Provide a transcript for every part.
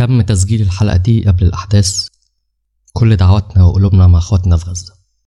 تم تسجيل الحلقة دي قبل الأحداث كل دعواتنا وقلوبنا مع اخواتنا في غزة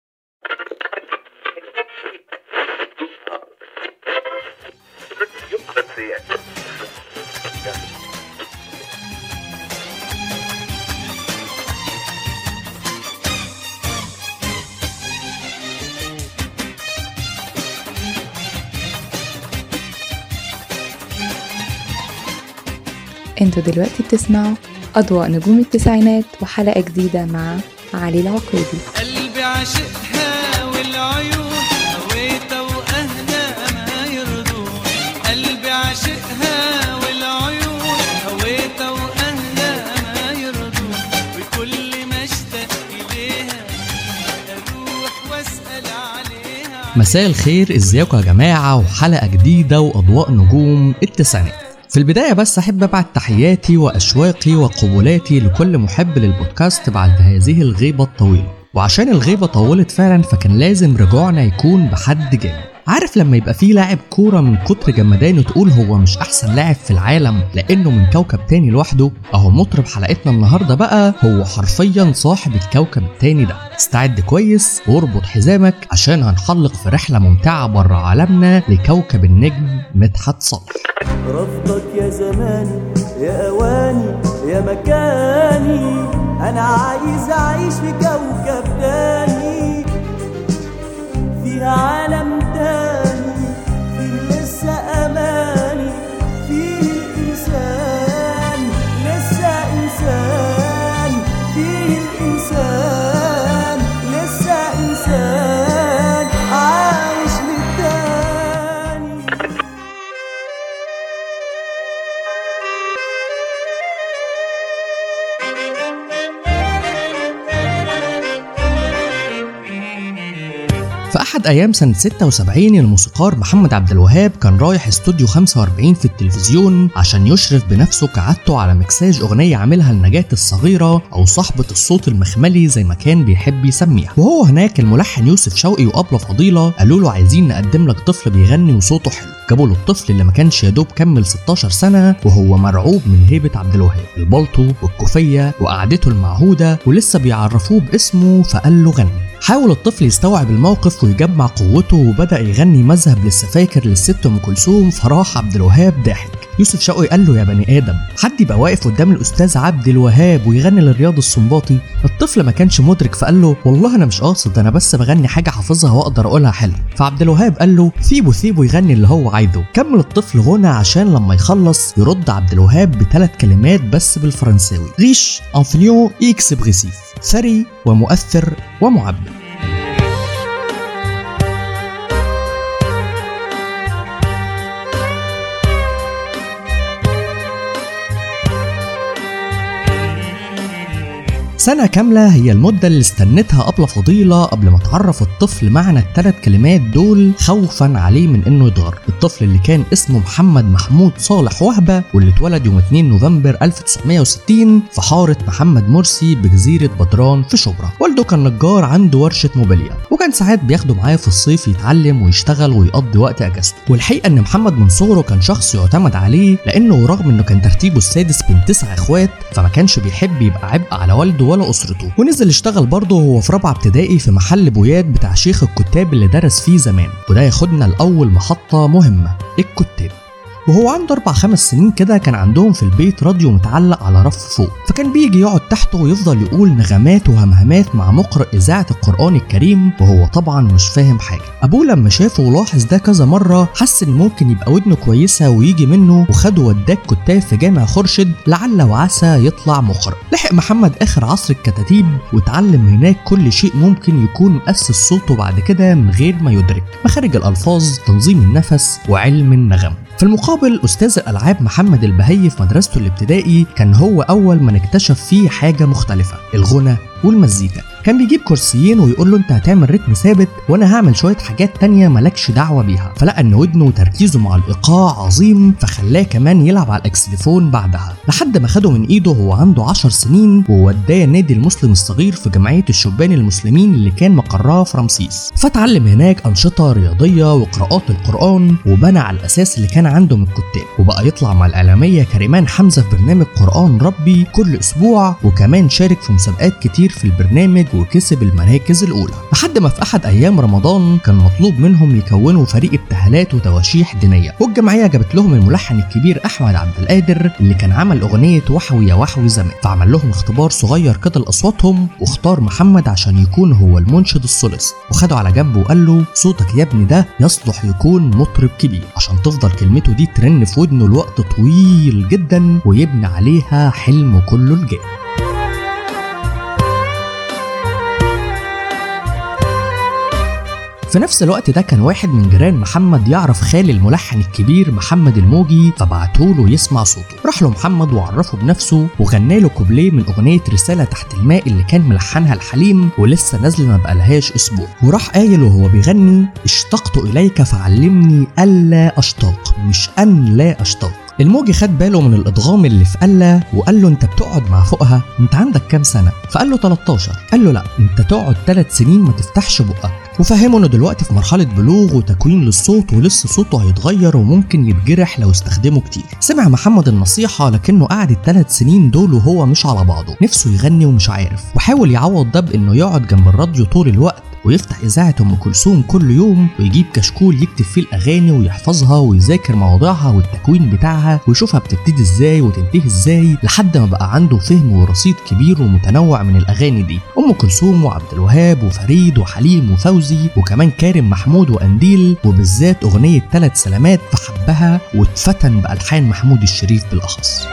انتوا دلوقتي بتسمعوا أضواء نجوم التسعينات وحلقة جديدة مع علي العقيدي قلبي عاشقها والعيون هويتها واهلها ما يرضون قلبي عاشقها والعيون هويتها واهلها ما يرضون وكل ما اشتاق اليها اروح واسال عليها مساء الخير ازيكم يا جماعة وحلقة جديدة وأضواء نجوم التسعينات في البداية بس أحب أبعت تحياتي وأشواقي وقبولاتي لكل محب للبودكاست بعد هذه الغيبة الطويلة وعشان الغيبة طولت فعلا فكان لازم رجوعنا يكون بحد جامد عارف لما يبقى فيه لاعب كورة من كتر جمدانه تقول هو مش أحسن لاعب في العالم لأنه من كوكب تاني لوحده أهو مطرب حلقتنا النهاردة بقى هو حرفيا صاحب الكوكب التاني ده استعد كويس واربط حزامك عشان هنحلق في رحلة ممتعة بره عالمنا لكوكب النجم مدحت صالح رفضك يا زماني يا اواني يا مكاني انا عايز اعيش في كوكب تاني فيها عالم تاني فيه لسه اماني فيه الانسان لسه انسان فيه الانسان لسه انسان عايش للتاني في أحد أيام سنة 76 الموسيقار محمد عبد الوهاب كان رايح استوديو 45 في التلفزيون عشان يشرف بنفسه كعادته على مكساج أغنية عاملها لنجاة الصغيرة أو صاحبة الصوت المخملي زي ما كان بيحب يسميها وهو هناك الملحن يوسف شوقي وأبلة فضيلة قالوا له عايزين نقدم لك طفل بيغني وصوته حلو جابوا له الطفل اللي ما كانش يا دوب كمل 16 سنة وهو مرعوب من هيبة عبد الوهاب البلطو والكوفية وقعدته المعهودة ولسه بيعرفوه باسمه فقال له غني حاول الطفل يستوعب الموقف ويجمع قوته وبدأ يغني مذهب للسفاكر للست أم كلثوم فراح عبد الوهاب ضاحك يوسف شوقي قال له يا بني آدم حد يبقى واقف قدام الأستاذ عبد الوهاب ويغني للرياض السنباطي الطفل ما كانش مدرك فقال له والله أنا مش قاصد أنا بس بغني حاجة حافظها وأقدر أقولها حلو فعبد الوهاب قال له سيبه سيبه يغني اللي هو عايزه كمل الطفل غنى عشان لما يخلص يرد عبد الوهاب بثلاث كلمات بس بالفرنساوي ريش انفليون اكسبريسيف ثري ومؤثر ومعبر سنة كاملة هي المدة اللي استنتها أبلة فضيلة قبل ما تعرف الطفل معنى الثلاث كلمات دول خوفا عليه من إنه يتغر الطفل اللي كان اسمه محمد محمود صالح وهبة واللي اتولد يوم 2 نوفمبر 1960 في حارة محمد مرسي بجزيرة بدران في شبرا والده كان نجار عنده ورشة موبيليا وكان ساعات بياخده معاه في الصيف يتعلم ويشتغل ويقضي وقت اجازته والحقيقة إن محمد من صغره كان شخص يعتمد عليه لأنه رغم إنه كان ترتيبه السادس بين تسع إخوات فما كانش بيحب يبقى عبء على والده ولا أسرته ونزل اشتغل برضه وهو في رابعة ابتدائي في محل بويات بتاع شيخ الكتاب اللي درس فيه زمان وده ياخدنا لأول محطة مهمة الكتاب وهو عنده أربع خمس سنين كده كان عندهم في البيت راديو متعلق على رف فوق فكان بيجي يقعد تحته ويفضل يقول نغمات وهمهمات مع مقرئ إذاعة القرآن الكريم وهو طبعا مش فاهم حاجة أبوه لما شافه ولاحظ ده كذا مرة حس إن ممكن يبقى ودنه كويسة ويجي منه وخده وداه كتاب في جامع خرشد لعل وعسى يطلع مقرئ لحق محمد آخر عصر الكتاتيب واتعلم هناك كل شيء ممكن يكون أسس صوته بعد كده من غير ما يدرك مخارج الألفاظ تنظيم النفس وعلم النغم في المقابل أستاذ الألعاب محمد البهي في مدرسته الابتدائي كان هو أول من اكتشف فيه حاجة مختلفة الغنى والمزيكا كان بيجيب كرسيين ويقول له انت هتعمل رتم ثابت وانا هعمل شويه حاجات تانية مالكش دعوه بيها فلقى ان ودنه وتركيزه مع الايقاع عظيم فخلاه كمان يلعب على الاكسليفون بعدها لحد ما خده من ايده وهو عنده 10 سنين ووداه النادي المسلم الصغير في جمعيه الشبان المسلمين اللي كان مقرها في رمسيس فتعلم هناك انشطه رياضيه وقراءات القران وبنى على الاساس اللي كان عنده من الكتاب وبقى يطلع مع الاعلاميه كريمان حمزه في برنامج قران ربي كل اسبوع وكمان شارك في مسابقات كتير في البرنامج وكسب المراكز الاولى لحد ما في احد ايام رمضان كان مطلوب منهم يكونوا فريق ابتهالات وتواشيح دينيه والجمعيه جابت لهم الملحن الكبير احمد عبد القادر اللي كان عمل اغنيه وحوي يا وحوي زمان فعمل لهم اختبار صغير كده لاصواتهم واختار محمد عشان يكون هو المنشد السوليست وخده على جنبه وقال له صوتك يا ابني ده يصلح يكون مطرب كبير عشان تفضل كلمته دي ترن في ودنه لوقت طويل جدا ويبني عليها حلمه كله الجاي في نفس الوقت ده كان واحد من جيران محمد يعرف خال الملحن الكبير محمد الموجي فبعتوله يسمع صوته راح له محمد وعرفه بنفسه وغنى له كوبليه من اغنيه رساله تحت الماء اللي كان ملحنها الحليم ولسه نازله ما بقالهاش اسبوع وراح قايل وهو بيغني اشتقت اليك فعلمني الا اشتاق مش ان لا اشتاق الموجي خد باله من الادغام اللي في قله وقال له انت بتقعد مع فوقها انت عندك كام سنه فقال له 13 قال له لا انت تقعد 3 سنين ما تفتحش بقك وفهمه انه دلوقتي في مرحله بلوغ وتكوين للصوت ولسه صوته هيتغير وممكن يتجرح لو استخدمه كتير سمع محمد النصيحه لكنه قعد الثلاث سنين دول وهو مش على بعضه نفسه يغني ومش عارف وحاول يعوض ده بانه يقعد جنب الراديو طول الوقت ويفتح إذاعة أم كلثوم كل يوم ويجيب كشكول يكتب فيه الأغاني ويحفظها ويذاكر مواضيعها والتكوين بتاعها ويشوفها بتبتدي إزاي وتنتهي إزاي لحد ما بقى عنده فهم ورصيد كبير ومتنوع من الأغاني دي أم كلثوم وعبد الوهاب وفريد وحليم وفوزي وكمان كارم محمود وأنديل وبالذات أغنية ثلاث سلامات فحبها واتفتن بألحان محمود الشريف بالأخص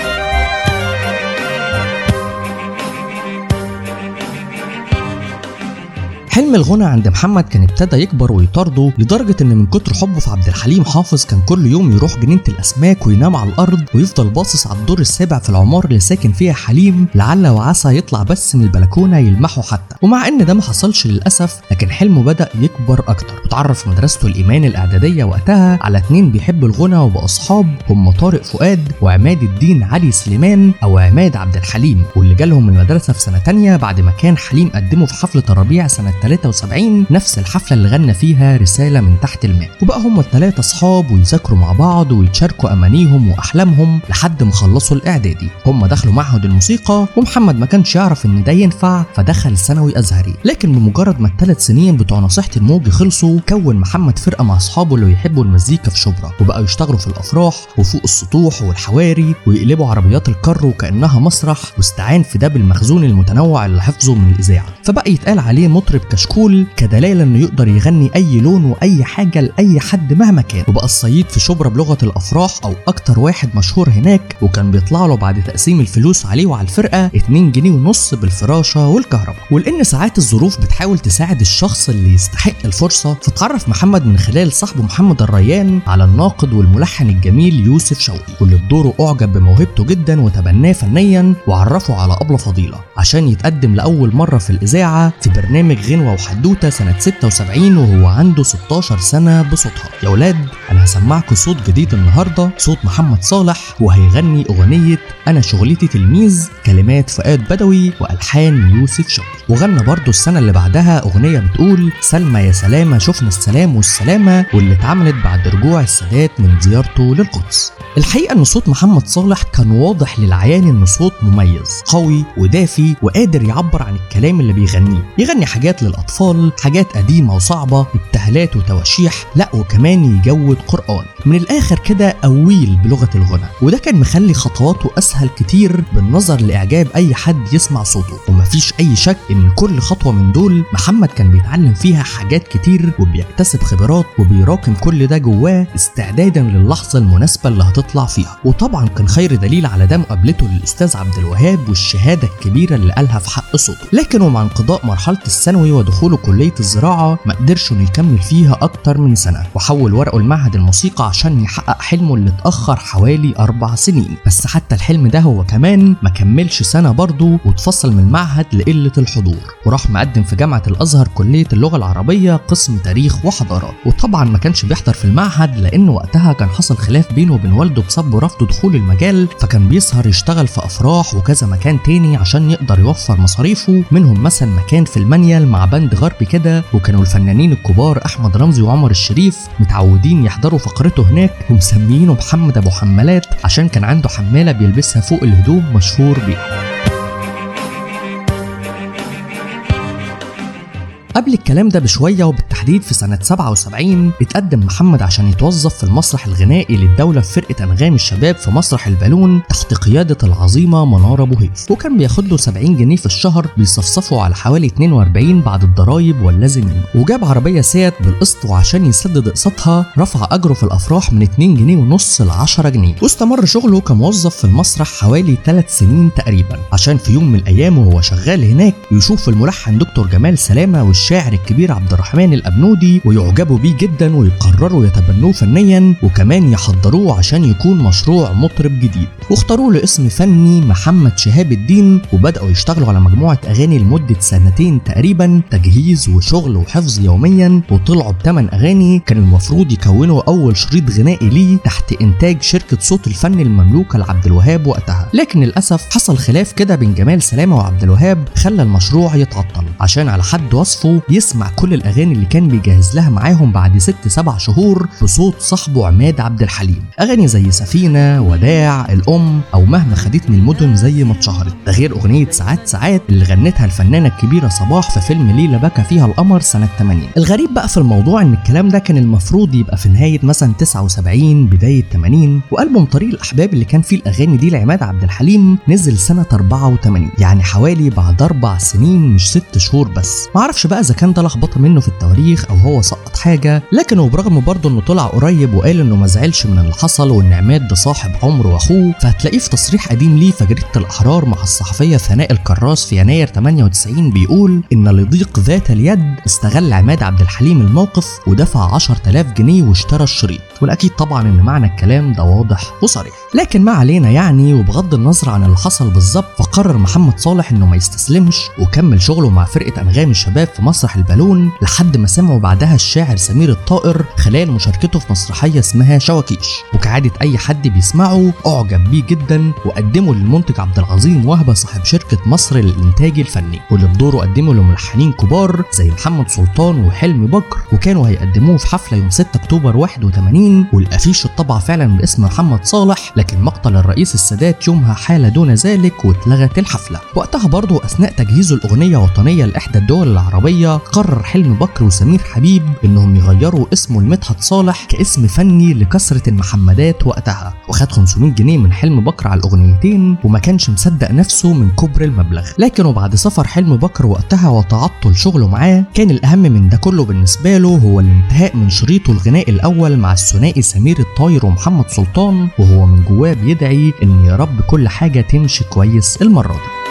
حلم الغنى عند محمد كان ابتدى يكبر ويطارده لدرجة إن من كتر حبه في عبد الحليم حافظ كان كل يوم يروح جنينة الأسماك وينام على الأرض ويفضل باصص على الدور السابع في العمارة اللي ساكن فيها حليم لعل وعسى يطلع بس من البلكونة يلمحه حتى ومع إن ده ما حصلش للأسف لكن حلمه بدأ يكبر أكتر وتعرف في مدرسته الإيمان الإعدادية وقتها على اتنين بيحبوا الغنى وبقوا أصحاب هم طارق فؤاد وعماد الدين علي سليمان أو عماد عبد الحليم واللي جالهم من المدرسة في سنة تانية بعد ما كان حليم قدمه في حفلة الربيع سنة 73 نفس الحفلة اللي غنى فيها رسالة من تحت الماء وبقى هما التلاتة أصحاب ويذاكروا مع بعض ويتشاركوا أمانيهم وأحلامهم لحد ما خلصوا الإعدادي هما دخلوا معهد الموسيقى ومحمد ما كانش يعرف إن ده ينفع فدخل ثانوي أزهري لكن بمجرد ما الثلاث سنين بتوع نصيحة الموجي خلصوا كون محمد فرقة مع أصحابه اللي بيحبوا المزيكا في شبرا وبقوا يشتغلوا في الأفراح وفوق السطوح والحواري ويقلبوا عربيات الكر وكأنها مسرح واستعان في ده بالمخزون المتنوع اللي حفظه من الإذاعة فبقى يتقال عليه مطرب كشكول كدلالة انه يقدر يغني اي لون واي حاجة لاي حد مهما كان وبقى الصيد في شبرا بلغة الافراح او اكتر واحد مشهور هناك وكان بيطلع له بعد تقسيم الفلوس عليه وعلى الفرقة 2 جنيه ونص بالفراشة والكهرباء ولان ساعات الظروف بتحاول تساعد الشخص اللي يستحق الفرصة فتعرف محمد من خلال صاحبه محمد الريان على الناقد والملحن الجميل يوسف شوقي واللي بدوره اعجب بموهبته جدا وتبناه فنيا وعرفه على ابله فضيله عشان يتقدم لاول مره في الاذاعه في برنامج غنوه وحدوته سنه 76 وهو عنده 16 سنه بصوتها يا ولاد انا هسمعكم صوت جديد النهارده صوت محمد صالح وهيغني اغنيه انا شغلتي تلميذ كلمات فؤاد بدوي والحان يوسف شوقي وغنى برضه السنه اللي بعدها اغنيه بتقول سلمى يا سلامه شفنا السلام والسلامه واللي اتعملت بعد رجوع السادات من زيارته للقدس الحقيقه ان صوت محمد صالح كان واضح للعيان انه صوت مميز قوي ودافي وقادر يعبر عن الكلام اللي بيغنيه يغني حاجات للاطفال حاجات قديمه وصعبه ابتهالات وتواشيح لا وكمان يجود قران من الاخر كده قويل بلغه الغنى وده كان مخلي خطواته اسهل كتير بالنظر لاعجاب اي حد يسمع صوته ومفيش اي شك ان كل خطوه من دول محمد كان بيتعلم فيها حاجات كتير وبيكتسب خبرات وبيراكم كل ده جواه استعدادا للحظه المناسبه اللي هتطلع فيها وطبعا كان خير دليل على ده مقابلته للاستاذ عبد الوهاب والشهاده الكبيره اللي قالها في حق صوته لكن ومع انقضاء مرحله الثانوي وهو دخوله كلية الزراعة ما قدرش انه يكمل فيها أكتر من سنة وحول ورقه لمعهد الموسيقى عشان يحقق حلمه اللي اتأخر حوالي أربع سنين بس حتى الحلم ده هو كمان ما كملش سنة برضه واتفصل من المعهد لقلة الحضور وراح مقدم في جامعة الأزهر كلية اللغة العربية قسم تاريخ وحضارات وطبعا ما كانش بيحضر في المعهد لأن وقتها كان حصل خلاف بينه وبين والده بسبب رفضه دخول المجال فكان بيسهر يشتغل في أفراح وكذا مكان تاني عشان يقدر يوفر مصاريفه منهم مثلا مكان في المنيل مع بند غربي كده وكانوا الفنانين الكبار أحمد رمزي وعمر الشريف متعودين يحضروا فقرته هناك ومسميينه محمد أبو حمالات عشان كان عنده حمالة بيلبسها فوق الهدوم مشهور بيها قبل الكلام ده بشوية وبالتحديد في سنة 77 اتقدم محمد عشان يتوظف في المسرح الغنائي للدولة في فرقة أنغام الشباب في مسرح البالون تحت قيادة العظيمة منارة بوهيف وكان بياخد له 70 جنيه في الشهر بيصفصفوا على حوالي 42 بعد الضرايب واللازمين وجاب عربية سيات بالقسط وعشان يسدد اقساطها رفع أجره في الأفراح من 2 جنيه ونص ل 10 جنيه واستمر شغله كموظف في المسرح حوالي 3 سنين تقريبا عشان في يوم من الأيام وهو شغال هناك يشوف الملحن دكتور جمال سلامة والشاعر الكبير عبد الرحمن الأبنودي ويعجبوا بيه جدا ويقرروا يتبنوه فنيا وكمان يحضروه عشان يكون مشروع مطرب جديد واختاروا له اسم فني محمد شهاب الدين وبدأوا يشتغلوا على مجموعة أغاني لمدة سنتين تقريبا تجهيز وشغل وحفظ يوميا وطلعوا بثمان أغاني كان المفروض يكونوا أول شريط غنائي ليه تحت إنتاج شركة صوت الفن المملوكة لعبد الوهاب وقتها لكن للأسف حصل خلاف كده بين جمال سلامة وعبد الوهاب خلى المشروع يتعطل عشان على حد وصفه يسمع كل الأغاني اللي كان بيجهز لها معاهم بعد ست سبع شهور بصوت صاحبه عماد عبد الحليم أغاني زي سفينة وداع الأم أو مهما خدتني المدن زي ما اتشهرت ده غير أغنية ساعات ساعات اللي غنتها الفنانة الكبيرة صباح في فيلم ليلة بكى فيها القمر سنة 80 الغريب بقى في الموضوع إن الكلام ده كان المفروض يبقى في نهاية مثلا 79 بداية 80 وألبوم طريق الأحباب اللي كان فيه الأغاني دي لعماد عبد الحليم نزل سنة 84 يعني حوالي بعد أربع سنين مش ست شهور بس معرفش بقى إذا كان ده لخبطة منه في التواريخ أو هو سقط حاجة لكن وبرغم برضه إنه طلع قريب وقال إنه ما زعلش من اللي حصل وإن عماد ده صاحب عمره وأخوه فهتلاقيه في تصريح قديم ليه في جريدة الأحرار مع الصحفية ثناء الكراس في يناير 98 بيقول إن لضيق ذات اليد استغل عماد عبد الحليم الموقف ودفع 10000 جنيه واشترى الشريط والأكيد طبعا إن معنى الكلام ده واضح وصريح لكن ما علينا يعني وبغض النظر عن اللي حصل بالظبط فقرر محمد صالح إنه ما يستسلمش وكمل شغله مع فرقة أنغام الشباب في مسرح البالون لحد ما سمعوا بعدها الشاعر سمير الطائر خلال مشاركته في مسرحية اسمها شواكيش وكعادة أي حد بيسمعه أعجب بيه جدا وقدمه للمنتج عبد العظيم وهبة صاحب شركة مصر للإنتاج الفني واللي بدوره قدمه لملحنين كبار زي محمد سلطان وحلمي بكر وكانوا هيقدموه في حفلة يوم 6 أكتوبر 81 والأفيش اتطبع فعلا باسم محمد صالح لكن مقتل الرئيس السادات يومها حال دون ذلك واتلغت الحفلة وقتها برضه أثناء تجهيزه الأغنية وطنية لإحدى الدول العربية قرر حلمي بكر وسمير حبيب إنهم يغيروا اسمه لمدحت صالح كاسم فني لكثرة المحمدات وقتها وخد 500 جنيه من حلمي بكر على الأغنيتين وما كانش مصدق نفسه من كبر المبلغ لكن وبعد سفر حلمي بكر وقتها وتعطل شغله معاه كان الأهم من ده كله بالنسبة له هو الانتهاء من شريطه الغنائي الأول مع الثنائي سمير الطاير ومحمد سلطان وهو من جواه بيدعي إن يا رب كل حاجة تمشي كويس المرة دي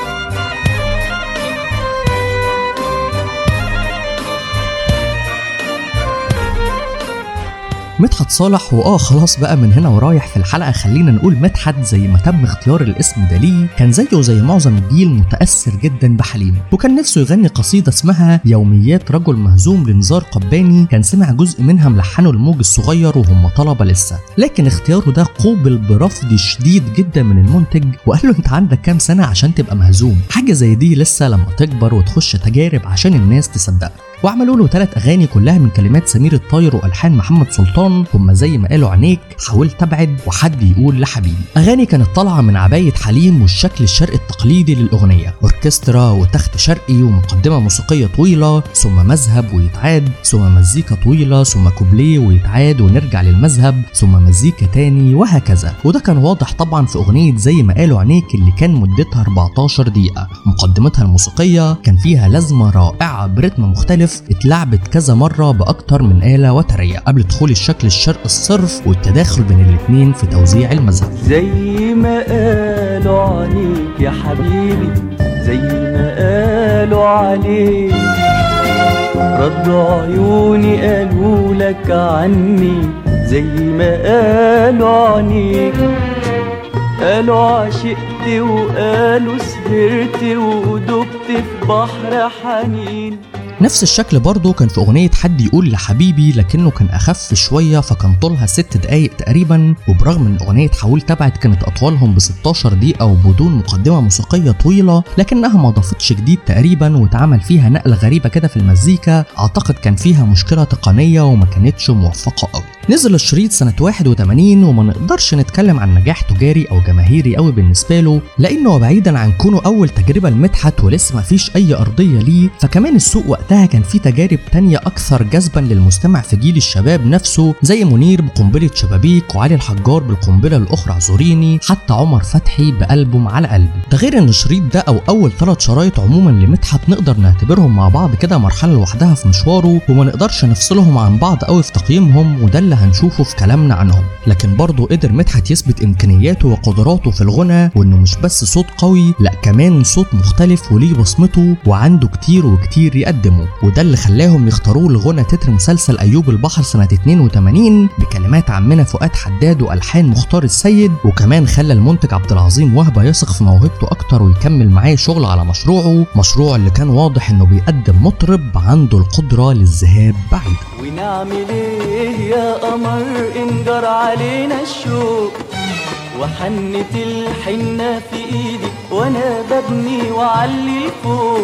مدحت صالح واه خلاص بقى من هنا ورايح في الحلقه خلينا نقول مدحت زي ما تم اختيار الاسم ده ليه كان زيه زي معظم الجيل متاثر جدا بحليم وكان نفسه يغني قصيده اسمها يوميات رجل مهزوم لنزار قباني كان سمع جزء منها ملحنه الموج الصغير وهم طلبه لسه لكن اختياره ده قوبل برفض شديد جدا من المنتج وقال له انت عندك كام سنه عشان تبقى مهزوم حاجه زي دي لسه لما تكبر وتخش تجارب عشان الناس تصدقك وعملوا له ثلاث اغاني كلها من كلمات سمير الطاير والحان محمد سلطان هم زي ما قالوا عينيك حاولت ابعد وحد يقول لحبيبي اغاني كانت طالعه من عبايه حليم والشكل الشرقي التقليدي للاغنيه اوركسترا وتخت شرقي ومقدمه موسيقيه طويله ثم مذهب ويتعاد ثم مزيكا طويله ثم كوبليه ويتعاد ونرجع للمذهب ثم مزيكا تاني وهكذا وده كان واضح طبعا في اغنيه زي ما قالوا عينيك اللي كان مدتها 14 دقيقه مقدمتها الموسيقيه كان فيها لازمه رائعه برتم مختلف الهاتف اتلعبت كذا مرة بأكتر من آلة وترية قبل دخول الشكل الشرقي الصرف والتداخل بين الاتنين في توزيع المذهب زي ما قالوا عليك يا حبيبي زي ما قالوا عليك ردوا عيوني قالوا لك عني زي ما قالوا عنيك قالوا عشقت وقالوا سهرت ودبت في بحر حنين نفس الشكل برضه كان في أغنية حد يقول لحبيبي لكنه كان أخف شوية فكان طولها ست دقايق تقريبا وبرغم إن أغنية حاولت أبعد كانت أطولهم ب 16 دقيقة وبدون مقدمة موسيقية طويلة لكنها ما ضافتش جديد تقريبا واتعمل فيها نقلة غريبة كده في المزيكا أعتقد كان فيها مشكلة تقنية وما كانتش موفقة قوي نزل الشريط سنة 81 وما نقدرش نتكلم عن نجاح تجاري أو جماهيري قوي بالنسبة له لأنه بعيدا عن كونه أول تجربة لمدحت ولسه ما فيش أي أرضية ليه فكمان السوق وقتها كان في تجارب تانية أكثر جذبا للمستمع في جيل الشباب نفسه زي منير بقنبلة شبابيك وعلي الحجار بالقنبلة الأخرى اعذريني حتى عمر فتحي بألبوم على قلبي ده غير إن الشريط ده أو أول ثلاث شرايط عموما لمدحت نقدر نعتبرهم مع بعض كده مرحلة لوحدها في مشواره وما نقدرش نفصلهم عن بعض قوي في تقييمهم وده اللي هنشوفه في كلامنا عنهم لكن برضه قدر مدحت يثبت إمكانياته وقدراته في الغنى وإنه مش بس صوت قوي لا كمان صوت مختلف وليه بصمته وعنده كتير وكتير يقدمه وده اللي خلاهم يختاروه لغنى تتر مسلسل أيوب البحر سنة 82 بكلمات عمنا فؤاد حداد وألحان مختار السيد وكمان خلى المنتج عبد العظيم وهبة يثق في موهبته أكتر ويكمل معاه شغل على مشروعه مشروع اللي كان واضح إنه بيقدم مطرب عنده القدرة للذهاب بعيدا ونعمل ايه يا قمر ان جرى علينا الشوق وحنت الحنة في ايدي وانا ببني وعلي فوق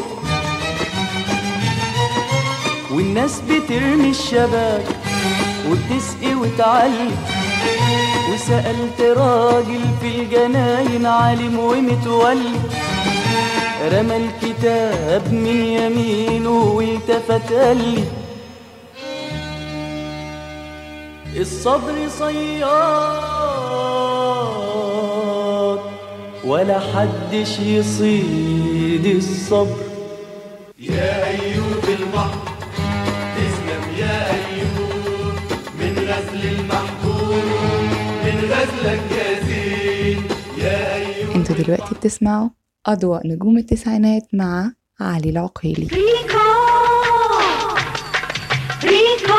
والناس بترمي الشباب وبتسقي وتعلي وسألت راجل في الجناين عالم ومتولي رمى الكتاب من يمينه والتفت قال لي الصبر صياد ولا حدش يصيد الصبر يا أيوب البحر تسلم يا أيوب من غزل المحبوب من غزلك يا زين يا أيوب انتوا دلوقتي بتسمعوا أضواء نجوم التسعينات مع علي العقيلي ريكو ريكو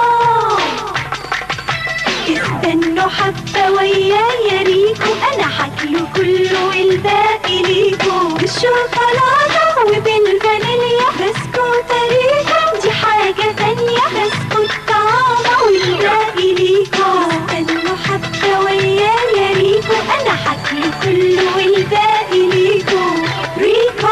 استنوا حبة ويايا ريكو أنا حكله كله والباقي ليكو بالشوكولاتة وبالفانيليا بسكوتة ريكو دي حاجة تانية بسكوت طعامة والباقي ليكو استنوا حبة ويايا ريكو أنا حكله كله والباقي ليكو ريكو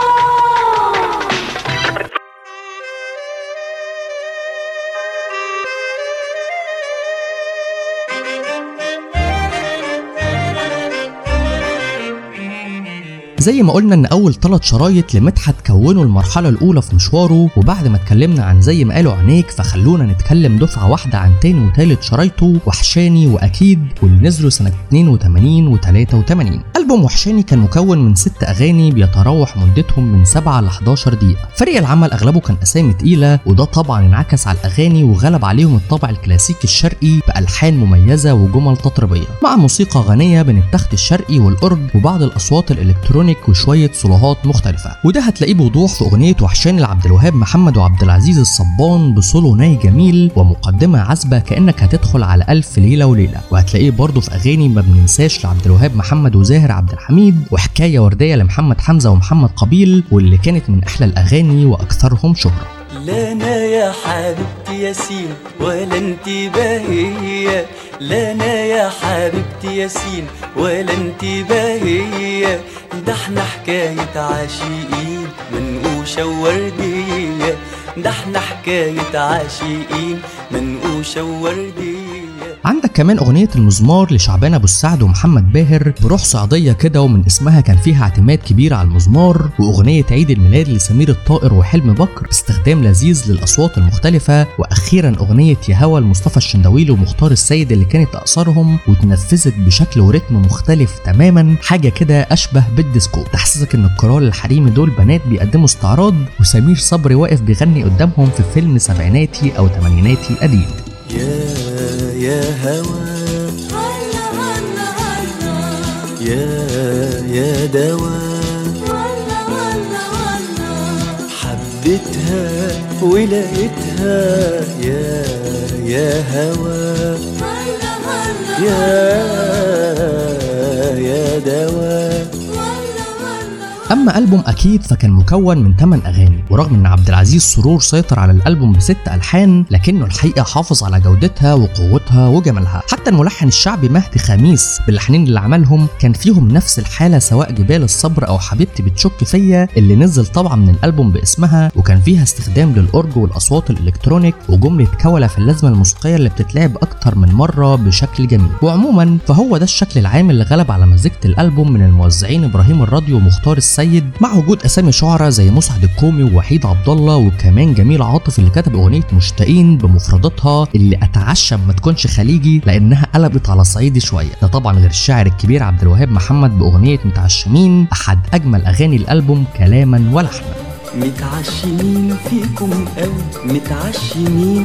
زي ما قلنا ان اول ثلاث شرايط لمدحت كونوا المرحله الاولى في مشواره وبعد ما اتكلمنا عن زي ما قالوا عينيك فخلونا نتكلم دفعه واحده عن تاني وتالت شرايطه وحشاني واكيد واللي نزلوا سنه 82 و83 البوم وحشاني كان مكون من ست اغاني بيتراوح مدتهم من 7 ل 11 دقيقه فريق العمل اغلبه كان اسامي تقيله وده طبعا انعكس على الاغاني وغلب عليهم الطابع الكلاسيكي الشرقي بالحان مميزه وجمل تطريبيه مع موسيقى غنيه بين التخت الشرقي والاورج وبعض الاصوات الالكترونيك وشويه صولوهات مختلفه وده هتلاقيه بوضوح في اغنيه وحشاني لعبد الوهاب محمد وعبد العزيز الصبان بصولو ناي جميل ومقدمه عذبه كانك هتدخل على الف ليله وليله وهتلاقيه برضه في اغاني ما بننساش لعبد الوهاب محمد وزاهر عبد الحميد وحكايه ورديه لمحمد حمزه ومحمد قبيل واللي كانت من احلى الاغاني واكثرهم شهره لا انا يا حبيبتي ياسين ولا انت باهية لا انا يا حبيبتي ياسين ولا انت باهية ده احنا حكاية عاشقين منقوشة ووردية ده احنا حكاية عاشقين منقوشة ووردية عندك كمان أغنية المزمار لشعبان أبو السعد ومحمد باهر بروح صعيدية كده ومن اسمها كان فيها اعتماد كبير على المزمار وأغنية عيد الميلاد لسمير الطائر وحلم بكر باستخدام لذيذ للأصوات المختلفة وأخيرا أغنية يا هوا لمصطفى الشندويلي ومختار السيد اللي كانت أقصرهم واتنفذت بشكل ورتم مختلف تماما حاجة كده أشبه بالديسكو تحسسك إن الكرال الحريمي دول بنات بيقدموا استعراض وسمير صبري واقف بيغني قدامهم في فيلم سبعيناتي أو تمانيناتي قديم يا يا هوا يا يا دوا حبيتها ولقيتها يا يا هوا يا يا دوا اما البوم اكيد فكان مكون من 8 اغاني ورغم ان عبد العزيز سرور سيطر على الالبوم بست الحان لكنه الحقيقه حافظ على جودتها وقوتها وجمالها حتى الملحن الشعبي مهدي خميس باللحنين اللي عملهم كان فيهم نفس الحاله سواء جبال الصبر او حبيبتي بتشك فيا اللي نزل طبعا من الالبوم باسمها وكان فيها استخدام للاورج والاصوات الالكترونيك وجمله كولا في اللازمه الموسيقيه اللي بتتلعب اكتر من مره بشكل جميل وعموما فهو ده الشكل العام اللي غلب على مزيكه الالبوم من الموزعين ابراهيم الراديو ومختار السيد مع وجود اسامي شعراء زي مسعد الكومي ووحيد عبد الله وكمان جميل عاطف اللي كتب اغنيه مشتاقين بمفرداتها اللي اتعشى ما تكونش خليجي لانها قلبت على صعيدي شويه ده طبعا غير الشاعر الكبير عبد الوهاب محمد باغنيه متعشمين احد اجمل اغاني الالبوم كلاما ولحنا متعشمين فيكم قوي متعشمين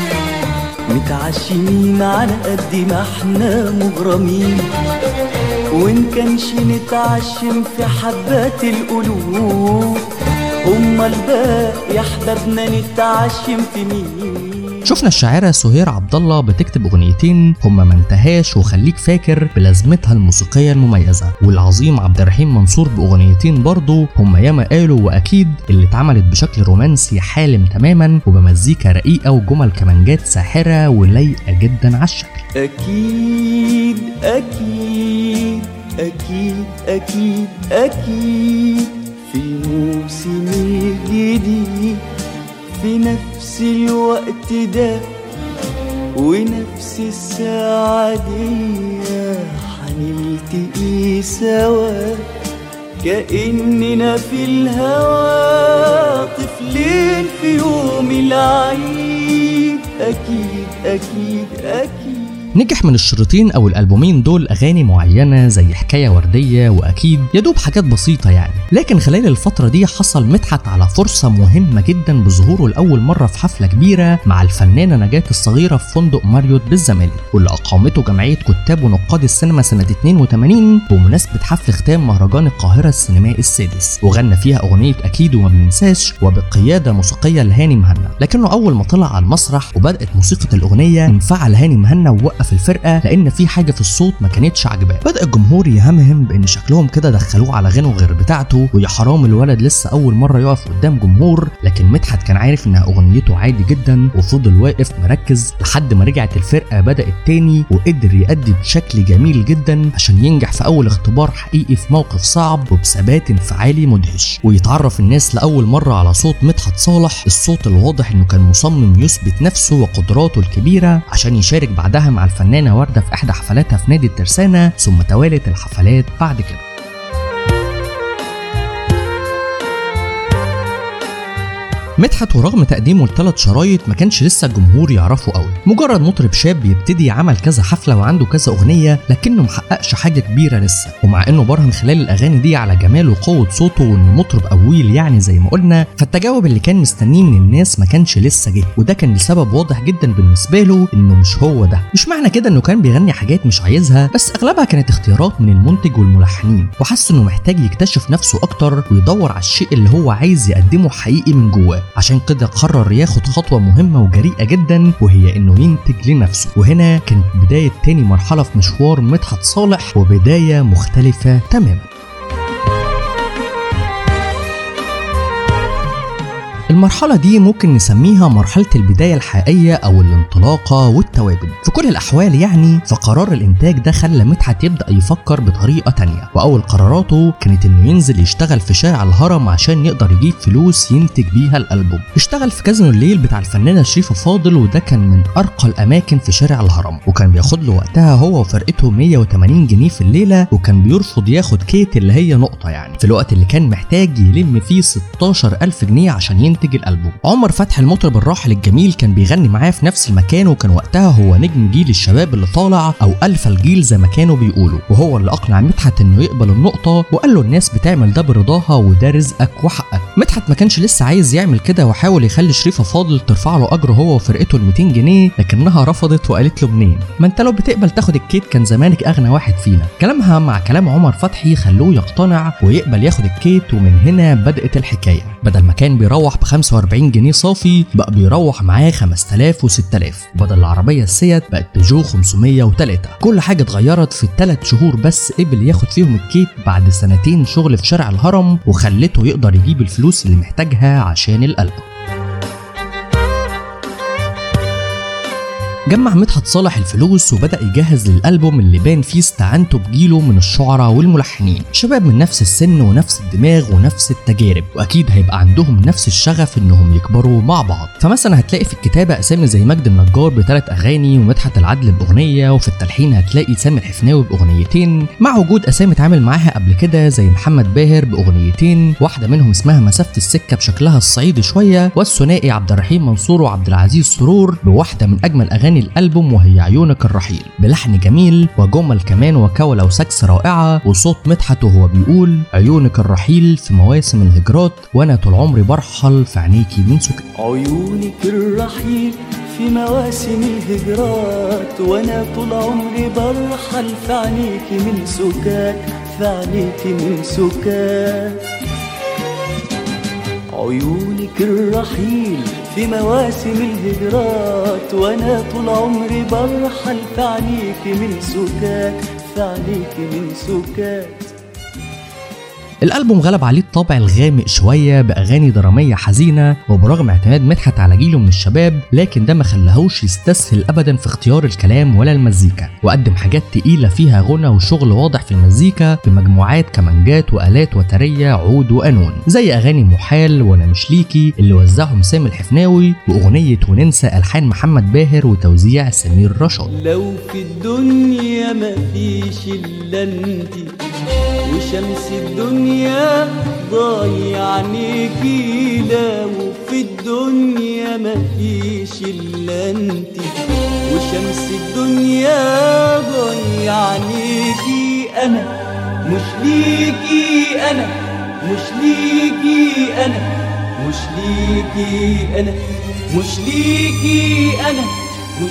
متعشمين على قد ما احنا مغرمين وان كانش نتعشم في حبات القلوب امال باقي يا احبابنا نتعشم في مين شفنا الشاعره سهير عبد الله بتكتب اغنيتين هما ما انتهاش وخليك فاكر بلازمتها الموسيقيه المميزه والعظيم عبد الرحيم منصور باغنيتين برضه هما ياما قالوا واكيد اللي اتعملت بشكل رومانسي حالم تماما وبمزيكا رقيقه وجمل كمانجات ساحره ولايقه جدا على الشكل أكيد أكيد أكيد أكيد أكيد في موسم جديد في نفس الوقت ده ونفس الساعة دي هنلتقي سوا كأننا في الهوا طفلين في يوم العيد أكيد أكيد أكيد نجح من الشريطين او الالبومين دول اغاني معينه زي حكايه ورديه واكيد يدوب حاجات بسيطه يعني لكن خلال الفتره دي حصل مدحت على فرصه مهمه جدا بظهوره لاول مره في حفله كبيره مع الفنانه نجاة الصغيره في فندق ماريوت بالزمالك واللي اقامته جمعيه كتاب ونقاد السينما سنه 82 بمناسبه حفل ختام مهرجان القاهره السينمائي السادس وغنى فيها اغنيه اكيد وما بننساش وبقياده موسيقيه لهاني مهنا لكنه اول ما طلع على المسرح وبدات موسيقى الاغنيه انفعل هاني مهنا ووقف الفرقه لان في حاجه في الصوت ما كانتش عاجباه بدا الجمهور يهمهم بان شكلهم كده دخلوه على غنوه غير بتاعته ويا حرام الولد لسه اول مره يقف قدام جمهور لكن مدحت كان عارف انها اغنيته عادي جدا وفضل واقف مركز لحد ما رجعت الفرقه بدات تاني وقدر يأدي بشكل جميل جدا عشان ينجح في اول اختبار حقيقي في موقف صعب وبثبات انفعالي مدهش ويتعرف الناس لاول مره على صوت مدحت صالح الصوت الواضح انه كان مصمم يثبت نفسه وقدراته الكبيره عشان يشارك بعدها مع الفنانه ورده في احدى حفلاتها في نادي الترسانه ثم توالت الحفلات بعد كده مدحت ورغم تقديمه لثلاث شرايط ما كانش لسه الجمهور يعرفه قوي مجرد مطرب شاب بيبتدي عمل كذا حفله وعنده كذا اغنيه لكنه محققش حاجه كبيره لسه ومع انه برهن خلال الاغاني دي على جمال وقوه صوته وانه مطرب قويل يعني زي ما قلنا فالتجاوب اللي كان مستنيه من الناس ما كانش لسه جه وده كان لسبب واضح جدا بالنسبه له انه مش هو ده مش معنى كده انه كان بيغني حاجات مش عايزها بس اغلبها كانت اختيارات من المنتج والملحنين وحس انه محتاج يكتشف نفسه اكتر ويدور على الشيء اللي هو عايز يقدمه حقيقي من جواه عشان كده قرر ياخد خطوة مهمة وجريئة جدا وهي انه ينتج لنفسه وهنا كانت بداية تاني مرحلة في مشوار مدحت صالح وبداية مختلفة تماما المرحلة دي ممكن نسميها مرحلة البداية الحقيقية أو الانطلاقة والتواجد في كل الأحوال يعني فقرار الإنتاج ده خلى مدحت يبدأ يفكر بطريقة تانية وأول قراراته كانت إنه ينزل يشتغل في شارع الهرم عشان يقدر يجيب فلوس ينتج بيها الألبوم اشتغل في كازينو الليل بتاع الفنانة شريفة فاضل وده كان من أرقى الأماكن في شارع الهرم وكان بياخد له وقتها هو وفرقته 180 جنيه في الليلة وكان بيرفض ياخد كيت اللي هي نقطة يعني في الوقت اللي كان محتاج يلم فيه 16000 جنيه عشان ينتج الألبوم عمر فتحي المطرب الراحل الجميل كان بيغني معاه في نفس المكان وكان وقتها هو نجم جيل الشباب اللي طالع أو ألفا الجيل زي ما كانوا بيقولوا وهو اللي أقنع مدحت إنه يقبل النقطة وقال له الناس بتعمل ده برضاها وده رزقك وحقك مدحت ما كانش لسه عايز يعمل كده وحاول يخلي شريفة فاضل ترفع له أجره هو وفرقته ال 200 جنيه لكنها رفضت وقالت له منين ما انت لو بتقبل تاخد الكيت كان زمانك أغنى واحد فينا كلامها مع كلام عمر فتحي خلوه يقتنع ويقبل ياخد الكيت ومن هنا بدأت الحكاية بدل ما كان بيروح ب 45 جنيه صافي بقى بيروح معاه 5000 و6000 بدل العربيه السيات بقت بيجو 503 كل حاجه اتغيرت في الثلاث شهور بس قبل ياخد فيهم الكيت بعد سنتين شغل في شارع الهرم وخلته يقدر يجيب الفلوس اللي محتاجها عشان الألبوم جمع مدحت صالح الفلوس وبدأ يجهز للألبوم اللي بان فيه استعانته بجيله من الشعراء والملحنين شباب من نفس السن ونفس الدماغ ونفس التجارب وأكيد هيبقى عندهم نفس الشغف إنهم يكبروا مع بعض فمثلا هتلاقي في الكتابة أسامي زي مجد النجار بثلاث أغاني ومدحت العدل بأغنية وفي التلحين هتلاقي سامي الحفناوي بأغنيتين مع وجود أسامي اتعامل معاها قبل كده زي محمد باهر بأغنيتين واحدة منهم اسمها مسافة السكة بشكلها الصعيدي شوية والثنائي عبد الرحيم منصور وعبد العزيز سرور بواحدة من أجمل أغاني الألبوم وهي عيونك الرحيل بلحن جميل وجمل كمان وكولة وسكس رائعة وصوت مدحت وهو بيقول عيونك الرحيل في مواسم الهجرات وأنا طول عمري برحل في عينيكي من سكت عيونك الرحيل في مواسم الهجرات وانا طول عمري برحل في عينيك من سكات في عينيك من سكات عيونك الرحيل في مواسم الهجرات وانا طول عمري برحل في عينيك من سكات في عينيك من سكات الألبوم غلب عليه الطابع الغامق شوية بأغاني درامية حزينة وبرغم اعتماد مدحت على جيله من الشباب لكن ده ما خلاهوش يستسهل أبدا في اختيار الكلام ولا المزيكا وقدم حاجات تقيلة فيها غنى وشغل واضح في المزيكا بمجموعات كمانجات وآلات وترية عود وقانون زي أغاني محال وأنا مش ليكي اللي وزعهم سامي الحفناوي وأغنية وننسى ألحان محمد باهر وتوزيع سمير رشاد لو في الدنيا ما فيش الا انتي وشمس الدنيا ضايع عينيكي لو في الدنيا ما فيش الا انتي وشمس الدنيا ضايع عينيكي انا مش ليكي انا مش ليكي انا مش ليكي انا مش ليكي انا مش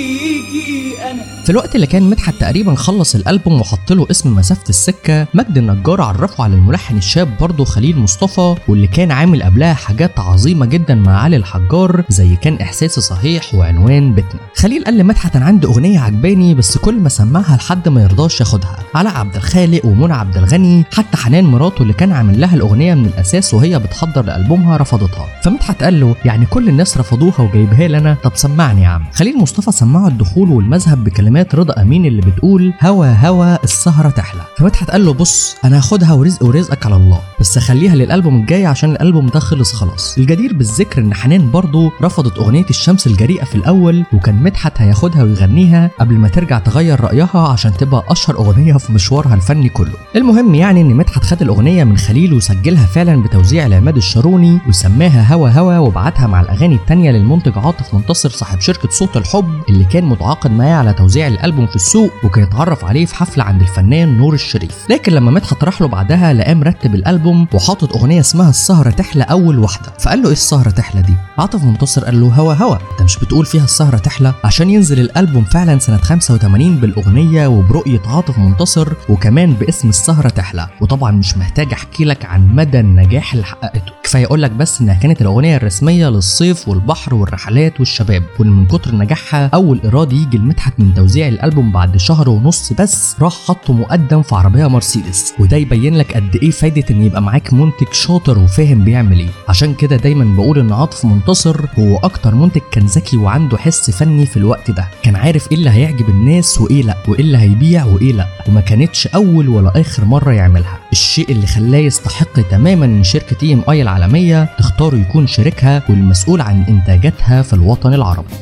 ليكي انا في الوقت اللي كان مدحت تقريبا خلص الالبوم وحط له اسم مسافه السكه مجد النجار عرفه على الملحن الشاب برضه خليل مصطفى واللي كان عامل قبلها حاجات عظيمه جدا مع علي الحجار زي كان احساسي صحيح وعنوان بيتنا خليل قال لمدحت انا عندي اغنيه عجباني بس كل ما سمعها لحد ما يرضاش ياخدها علاء عبد الخالق ومنى عبد الغني حتى حنان مراته اللي كان عامل لها الاغنيه من الاساس وهي بتحضر لالبومها رفضتها فمدحت قال له يعني كل الناس رفضوها وجايبها لنا طب سمعني يا عم خليل مصطفى سمعه الدخول والمذهب بكلمات رضا امين اللي بتقول هوا هوا السهره تحلى فمدحت قال له بص انا هاخدها ورزق ورزقك على الله بس خليها للالبوم الجاي عشان الالبوم ده خلص خلاص الجدير بالذكر ان حنان برضه رفضت اغنيه الشمس الجريئه في الاول وكان مدحت هياخدها ويغنيها قبل ما ترجع تغير رايها عشان تبقى اشهر اغنيه في مشوارها الفني كله المهم يعني ان مدحت خد الاغنيه من خليل وسجلها فعلا بتوزيع العماد الشاروني وسماها هوا هوا وبعتها مع الاغاني التانية للمنتج عاطف منتصر صاحب شركه صوت الحب اللي كان متعاقد معاه على توزيع الالبوم في السوق وكان اتعرف عليه في حفله عند الفنان نور الشريف لكن لما مدحت راح له بعدها لقاه مرتب الالبوم وحاطط اغنيه اسمها السهره تحلى اول واحده فقال له ايه السهره تحلى دي عاطف منتصر قال له هوا هوا انت مش بتقول فيها السهره تحلى عشان ينزل الالبوم فعلا سنه 85 بالاغنيه وبرؤيه عاطف منتصر وكمان باسم السهره تحلى وطبعا مش محتاج احكي لك عن مدى النجاح اللي حققته كفايه اقول لك بس انها كانت الاغنيه الرسميه للصيف والبحر والرحلات والشباب وان من كتر نجاحها اول ايراد يجي لمدحت من توزيع الالبوم بعد شهر ونص بس راح حطه مقدم في عربيه مرسيدس وده يبين لك قد ايه فايده ان يبقى معاك منتج شاطر وفاهم بيعمل ايه عشان كده دايما بقول ان عاطف منتصر هو اكتر منتج كان ذكي وعنده حس فني في الوقت ده كان عارف ايه اللي هيعجب الناس وايه لا وايه اللي هيبيع وايه لا وما كانتش اول ولا اخر مره يعملها الشيء اللي خلاه يستحق تماما ان شركه اي ام اي العالميه تختاره يكون شريكها والمسؤول عن انتاجاتها في الوطن العربي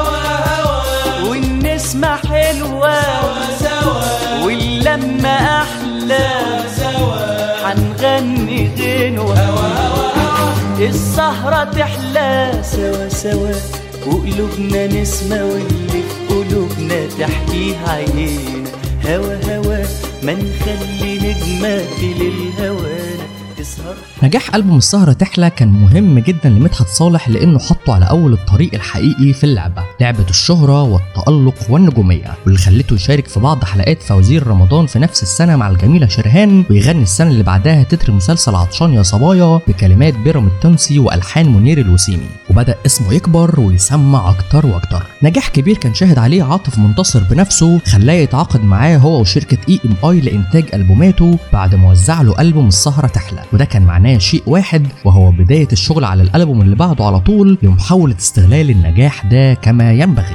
والنسمة حلوة واللمة أحلى حنغني غنوة السهرة تحلى سوا سوا وقلوبنا نسمة واللي في قلوبنا تحكيها عينينا هوا هوا ما نخلي نجمة في للهوانا تسهر نجاح ألبوم السهرة تحلى كان مهم جدا لمدحت صالح لأنه حطه على أول الطريق الحقيقي في اللعبة لعبة الشهرة والتألق والنجومية واللي خلته يشارك في بعض حلقات فوزير رمضان في نفس السنة مع الجميلة شرهان ويغني السنة اللي بعدها تتر مسلسل عطشان يا صبايا بكلمات بيرام التونسي وألحان منير الوسيمي وبدأ اسمه يكبر ويسمع أكتر وأكتر نجاح كبير كان شاهد عليه عاطف منتصر بنفسه خلاه يتعاقد معاه هو وشركة اي ام اي لإنتاج ألبوماته بعد ما وزع له ألبوم السهرة تحلى وده كان معناه شيء واحد وهو بداية الشغل على الألبوم اللي بعده على طول لمحاولة استغلال النجاح ده كما ينبغي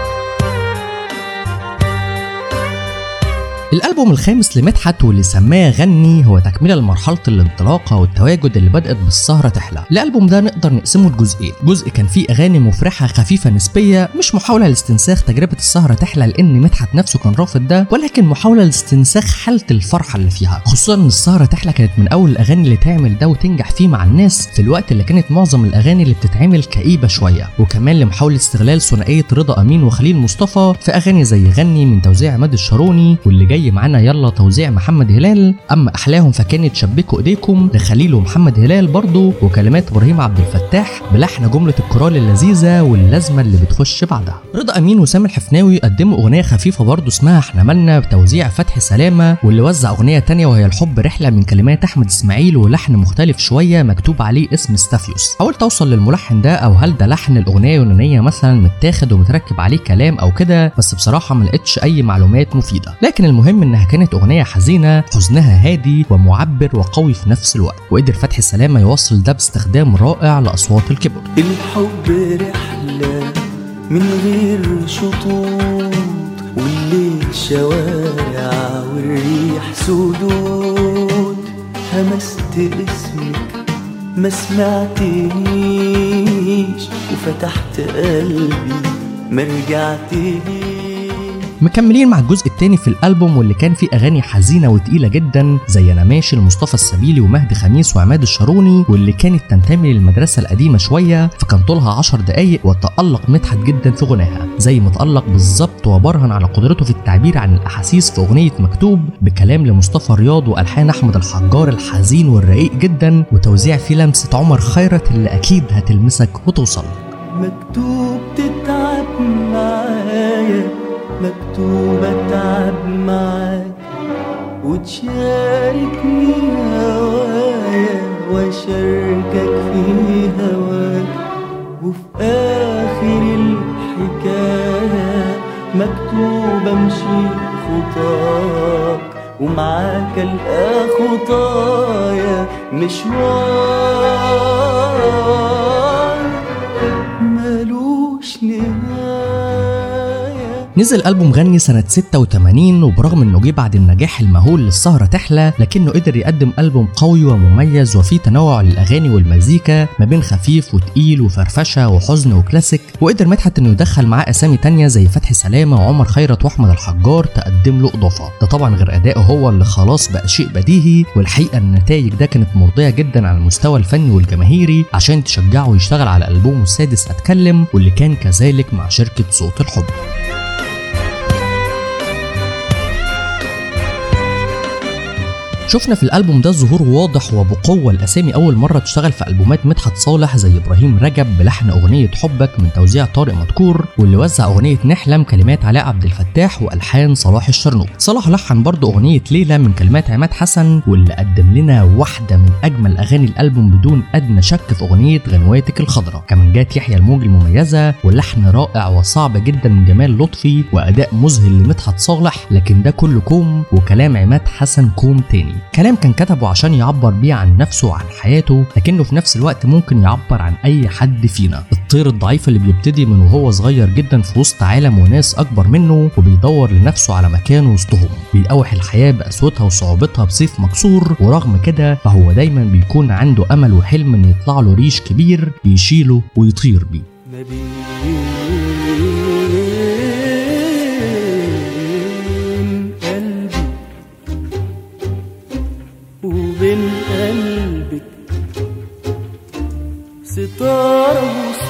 الألبوم الخامس لمدحت واللي سماه غني هو تكملة لمرحلة الانطلاقة والتواجد اللي بدأت بالسهرة تحلى الألبوم ده نقدر نقسمه لجزئين جزء كان فيه أغاني مفرحة خفيفة نسبية مش محاولة لاستنساخ تجربة السهرة تحلى لأن مدحت نفسه كان رافض ده ولكن محاولة لاستنساخ حالة الفرحة اللي فيها خصوصا إن السهرة تحلى كانت من أول الأغاني اللي تعمل ده وتنجح فيه مع الناس في الوقت اللي كانت معظم الأغاني اللي بتتعمل كئيبة شوية وكمان لمحاولة استغلال ثنائية رضا أمين وخليل مصطفى في أغاني زي غني من توزيع عماد الشاروني واللي جاي معانا يلا توزيع محمد هلال اما احلاهم فكانت شبكوا ايديكم لخليل ومحمد هلال برضه وكلمات ابراهيم عبد الفتاح بلحن جمله الكورال اللذيذه واللازمه اللي بتخش بعدها رضا امين وسام الحفناوي قدموا اغنيه خفيفه برضه اسمها احنا مالنا بتوزيع فتحي سلامه واللي وزع اغنيه تانية وهي الحب رحله من كلمات احمد اسماعيل ولحن مختلف شويه مكتوب عليه اسم ستافيوس حاولت اوصل للملحن ده او هل ده لحن الاغنيه يونانيه مثلا متاخد ومتركب عليه كلام او كده بس بصراحه ما لقيتش اي معلومات مفيده لكن المهم انها كانت اغنيه حزينه حزنها هادي ومعبر وقوي في نفس الوقت وقدر فتحي سلامه يوصل ده باستخدام رائع لاصوات الكيبورد الحب رحلة من غير شطوط والليل شوارع والريح سدود همست اسمك ما سمعتنيش وفتحت قلبي ما رجعتليش مكملين مع الجزء الثاني في الالبوم واللي كان فيه اغاني حزينه وتقيله جدا زي انا ماشي لمصطفى السبيلي ومهدي خميس وعماد الشاروني واللي كانت تنتمي للمدرسه القديمه شويه فكان طولها 10 دقائق وتالق مدحت جدا في غناها زي ما تالق بالظبط وبرهن على قدرته في التعبير عن الاحاسيس في اغنيه مكتوب بكلام لمصطفى رياض والحان احمد الحجار الحزين والرقيق جدا وتوزيع فيه لمسه عمر خيرت اللي اكيد هتلمسك وتوصل مكتوب تتعب معايا مكتوب اتعب معاك وتشاركني هوايا واشاركك في هواك وفي اخر الحكايه مكتوب امشي خطاك ومعاك القى خطايا مشوار ملوش نهايه نزل ألبوم غني سنة 86 وبرغم انه جه بعد النجاح المهول للسهرة تحلى لكنه قدر يقدم ألبوم قوي ومميز وفيه تنوع للأغاني والمزيكا ما بين خفيف وتقيل وفرفشة وحزن وكلاسيك وقدر مدحت انه يدخل معاه أسامي تانية زي فتحي سلامة وعمر خيرت وأحمد الحجار تقدم له إضافة ده طبعا غير أدائه هو اللي خلاص بقى شيء بديهي والحقيقة إن النتائج ده كانت مرضية جدا على المستوى الفني والجماهيري عشان تشجعه يشتغل على ألبومه السادس أتكلم واللي كان كذلك مع شركة صوت الحب شفنا في الالبوم ده ظهور واضح وبقوه الاسامي اول مره تشتغل في البومات مدحت صالح زي ابراهيم رجب بلحن اغنيه حبك من توزيع طارق مدكور واللي وزع اغنيه نحلم كلمات علاء عبد الفتاح والحان صلاح الشرنوب صلاح لحن برضه اغنيه ليله من كلمات عماد حسن واللي قدم لنا واحده من اجمل اغاني الالبوم بدون ادنى شك في اغنيه غنواتك الخضراء كمانجات يحيى الموج المميزه ولحن رائع وصعب جدا من جمال لطفي واداء مذهل لمدحت صالح لكن ده كله كوم وكلام عماد حسن كوم تاني كلام كان كتبه عشان يعبر بيه عن نفسه وعن حياته لكنه في نفس الوقت ممكن يعبر عن اي حد فينا الطير الضعيف اللي بيبتدي من وهو صغير جدا في وسط عالم وناس اكبر منه وبيدور لنفسه على مكان وسطهم بيقاوح الحياه بقسوتها وصعوبتها بسيف مكسور ورغم كده فهو دايما بيكون عنده امل وحلم ان يطلع له ريش كبير يشيله ويطير بيه ما بين قلبي وبين قلبك ستارة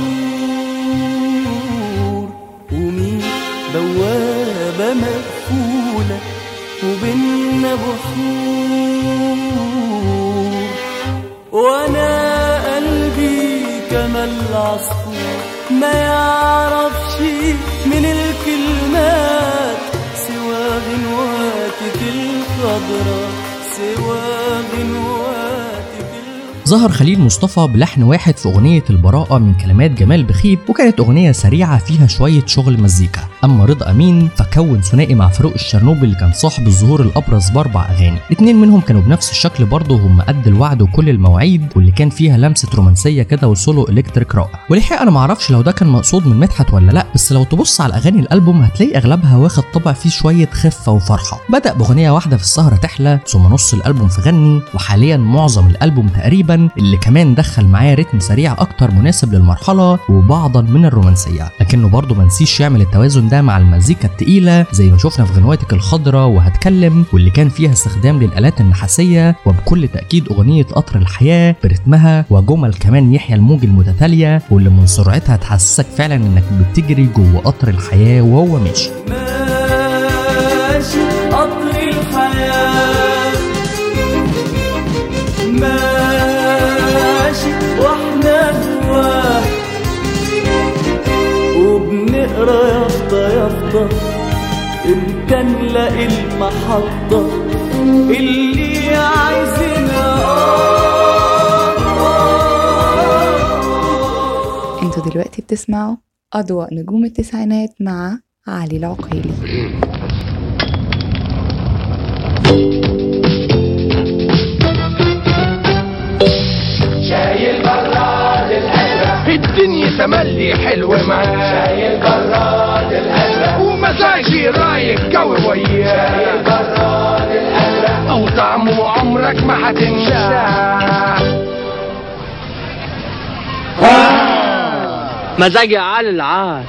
وسور ومين بوابة مقفولة وبيننا بحور وانا قلبي كما العصفور ما يعرفش من الكلمات سوى غنواتك الخضراء سوى غنواتك الخضراء ظهر خليل مصطفى بلحن واحد في أغنية البراءة من كلمات جمال بخيت وكانت أغنية سريعة فيها شوية شغل مزيكا أما رضا أمين فكون ثنائي مع فاروق الشرنوبي اللي كان صاحب الظهور الأبرز بأربع أغاني الاتنين منهم كانوا بنفس الشكل برضه هم قد الوعد وكل المواعيد واللي كان فيها لمسة رومانسية كده وسولو إلكتريك رائع والحقيقة أنا معرفش لو ده كان مقصود من مدحت ولا لأ بس لو تبص على أغاني الألبوم هتلاقي أغلبها واخد طبع فيه شوية خفة وفرحة بدأ بأغنية واحدة في السهرة تحلى ثم نص الألبوم في غني وحاليا معظم الألبوم تقريبا اللي كمان دخل معاه رتم سريع أكتر مناسب للمرحلة وبعضا من الرومانسية لكنه برضه منسيش يعمل التوازن ده مع المزيكا التقيلة زي ما شفنا في غنواتك الخضراء وهتكلم واللي كان فيها استخدام للآلات النحاسية وبكل تأكيد أغنية قطر الحياة برتمها وجمل كمان يحيى الموج المتتالية واللي من سرعتها تحسسك فعلا إنك بتجري جوه قطر الحياة وهو ماشي ماشي قطر الحياة ماشي واحنا جواه وبنقرا يافطة يافطة امتى نلاقي المحطة اللي عايزينها انتوا دلوقتي بتسمعوا أضواء نجوم التسعينات مع علي العقيلي الدنيا تملي حلو معاه شايل براد الازرق ومزاجي رايق قوي وياه شايل براد الازرق وطعمه عمرك ما هتنساه مزاجي عالي العال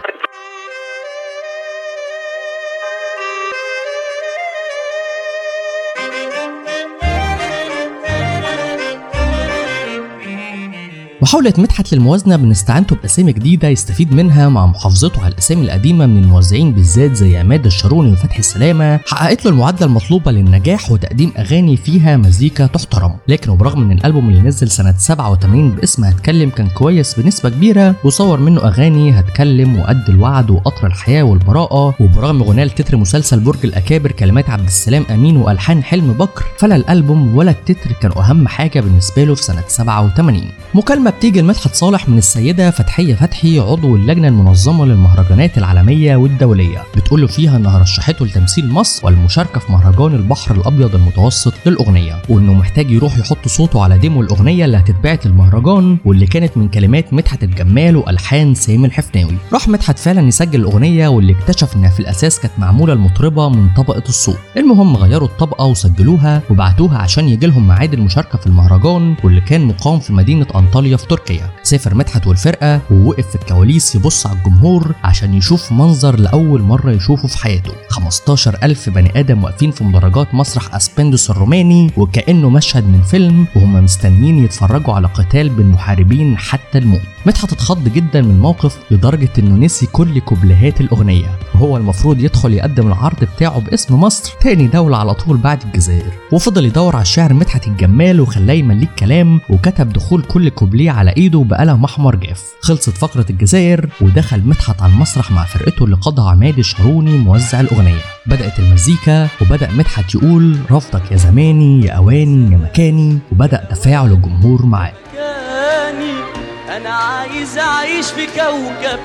محاولة مدحت للموازنة بنستعنته بأسامي جديدة يستفيد منها مع محافظته على الأسامي القديمة من الموزعين بالذات زي عماد الشاروني وفتحي السلامة حققت له المعادلة المطلوبة للنجاح وتقديم أغاني فيها مزيكا تحترم لكن وبرغم إن الألبوم اللي نزل سنة 87 باسم هتكلم كان كويس بنسبة كبيرة وصور منه أغاني هتكلم وقد الوعد وقطر الحياة والبراءة وبرغم غناء لتتر مسلسل برج الأكابر كلمات عبد السلام أمين وألحان حلم بكر فلا الألبوم ولا التتر كانوا أهم حاجة بالنسبة له في سنة 87 مكالمة بتيجي لمدحت صالح من السيدة فتحية فتحي عضو اللجنة المنظمة للمهرجانات العالمية والدولية بتقول له فيها انها رشحته لتمثيل مصر والمشاركة في مهرجان البحر الأبيض المتوسط للأغنية وانه محتاج يروح يحط صوته على ديمو الأغنية اللي هتتبعت للمهرجان واللي كانت من كلمات مدحت الجمال وألحان سامي الحفناوي راح مدحت فعلا يسجل الأغنية واللي اكتشف انها في الأساس كانت معمولة المطربة من طبقة الصوت المهم غيروا الطبقة وسجلوها وبعتوها عشان يجي لهم ميعاد المشاركة في المهرجان واللي كان مقام في مدينة أنطاليا في تركيا سافر مدحت والفرقة ووقف في الكواليس يبص على الجمهور عشان يشوف منظر لأول مرة يشوفه في حياته 15 ألف بني آدم واقفين في مدرجات مسرح أسبندوس الروماني وكأنه مشهد من فيلم وهم مستنيين يتفرجوا على قتال بين محاربين حتى الموت مدحت اتخض جدا من الموقف لدرجة انه نسي كل كوبليهات الأغنية وهو المفروض يدخل يقدم العرض بتاعه باسم مصر تاني دولة على طول بعد الجزائر وفضل يدور على الشاعر مدحت الجمال وخلاه يمليك كلام وكتب دخول كل كوبليه على ايده بقلم احمر جاف خلصت فقرة الجزائر ودخل مدحت على المسرح مع فرقته اللي قادها عماد الشاروني موزع الأغنية بدأت المزيكا وبدأ مدحت يقول رفضك يا زماني يا أواني يا مكاني وبدأ تفاعل الجمهور معاه مكاني انا عايز اعيش في كوكب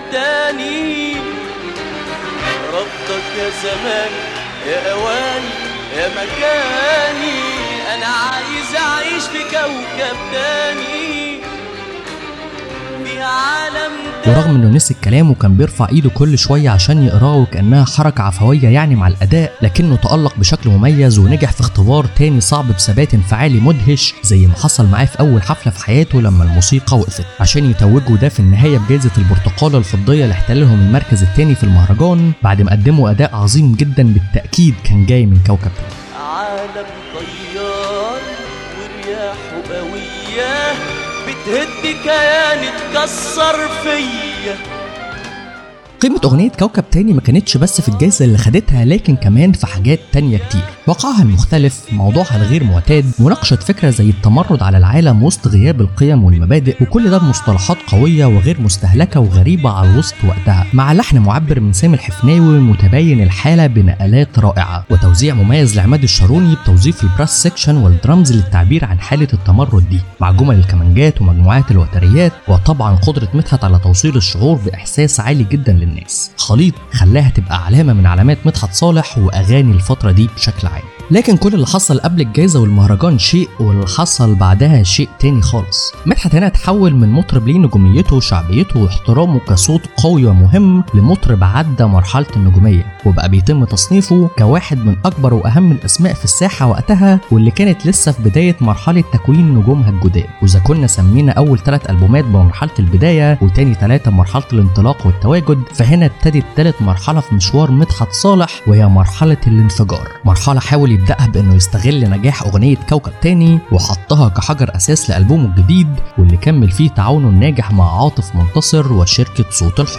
تاني ربطك يا زمان يا اواني يا مكاني انا عايز اعيش في كوكب تاني في عالم ورغم انه نسي الكلام وكان بيرفع ايده كل شويه عشان يقراه وكانها حركه عفويه يعني مع الاداء لكنه تالق بشكل مميز ونجح في اختبار تاني صعب بثبات انفعالي مدهش زي ما حصل معاه في اول حفله في حياته لما الموسيقى وقفت عشان يتوجوا ده في النهايه بجائزه البرتقاله الفضيه اللي احتلهم المركز الثاني في المهرجان بعد ما قدموا اداء عظيم جدا بالتاكيد كان جاي من كوكب تاني عالم طيار ورياحه قوية بتهد كياني تكسر فيا قيمة أغنية كوكب تاني ما كانتش بس في الجائزة اللي خدتها لكن كمان في حاجات تانية كتير وقعها المختلف موضوعها الغير معتاد مناقشة فكرة زي التمرد على العالم وسط غياب القيم والمبادئ وكل ده بمصطلحات قوية وغير مستهلكة وغريبة على الوسط وقتها مع لحن معبر من سامي الحفناوي متباين الحالة بنقلات رائعة وتوزيع مميز لعماد الشاروني بتوظيف البراس سيكشن والدرامز للتعبير عن حالة التمرد دي مع جمل الكمانجات ومجموعات الوتريات وطبعا قدرة مدحت على توصيل الشعور بإحساس عالي جدا للناس خليط خلاها تبقى علامة من علامات مدحت صالح وأغاني الفترة دي بشكل عام لكن كل اللي حصل قبل الجائزة والمهرجان شيء واللي حصل بعدها شيء تاني خالص مدحت هنا تحول من مطرب ليه نجوميته وشعبيته واحترامه كصوت قوي ومهم لمطرب عدى مرحلة النجومية وبقى بيتم تصنيفه كواحد من أكبر وأهم الأسماء في الساحة وقتها واللي كانت لسه في بداية مرحلة تكوين نجومها الجداد وإذا كنا سمينا أول ثلاث ألبومات بمرحلة البداية وتاني ثلاثة مرحلة الانطلاق والتواجد فهنا ابتدت ثالث مرحلة في مشوار مدحت صالح وهي مرحلة الانفجار مرحلة حاول يبدأها بأنه يستغل نجاح أغنية كوكب تاني وحطها كحجر أساس لألبومه الجديد واللي كمل فيه تعاونه الناجح مع عاطف منتصر وشركة صوت الحب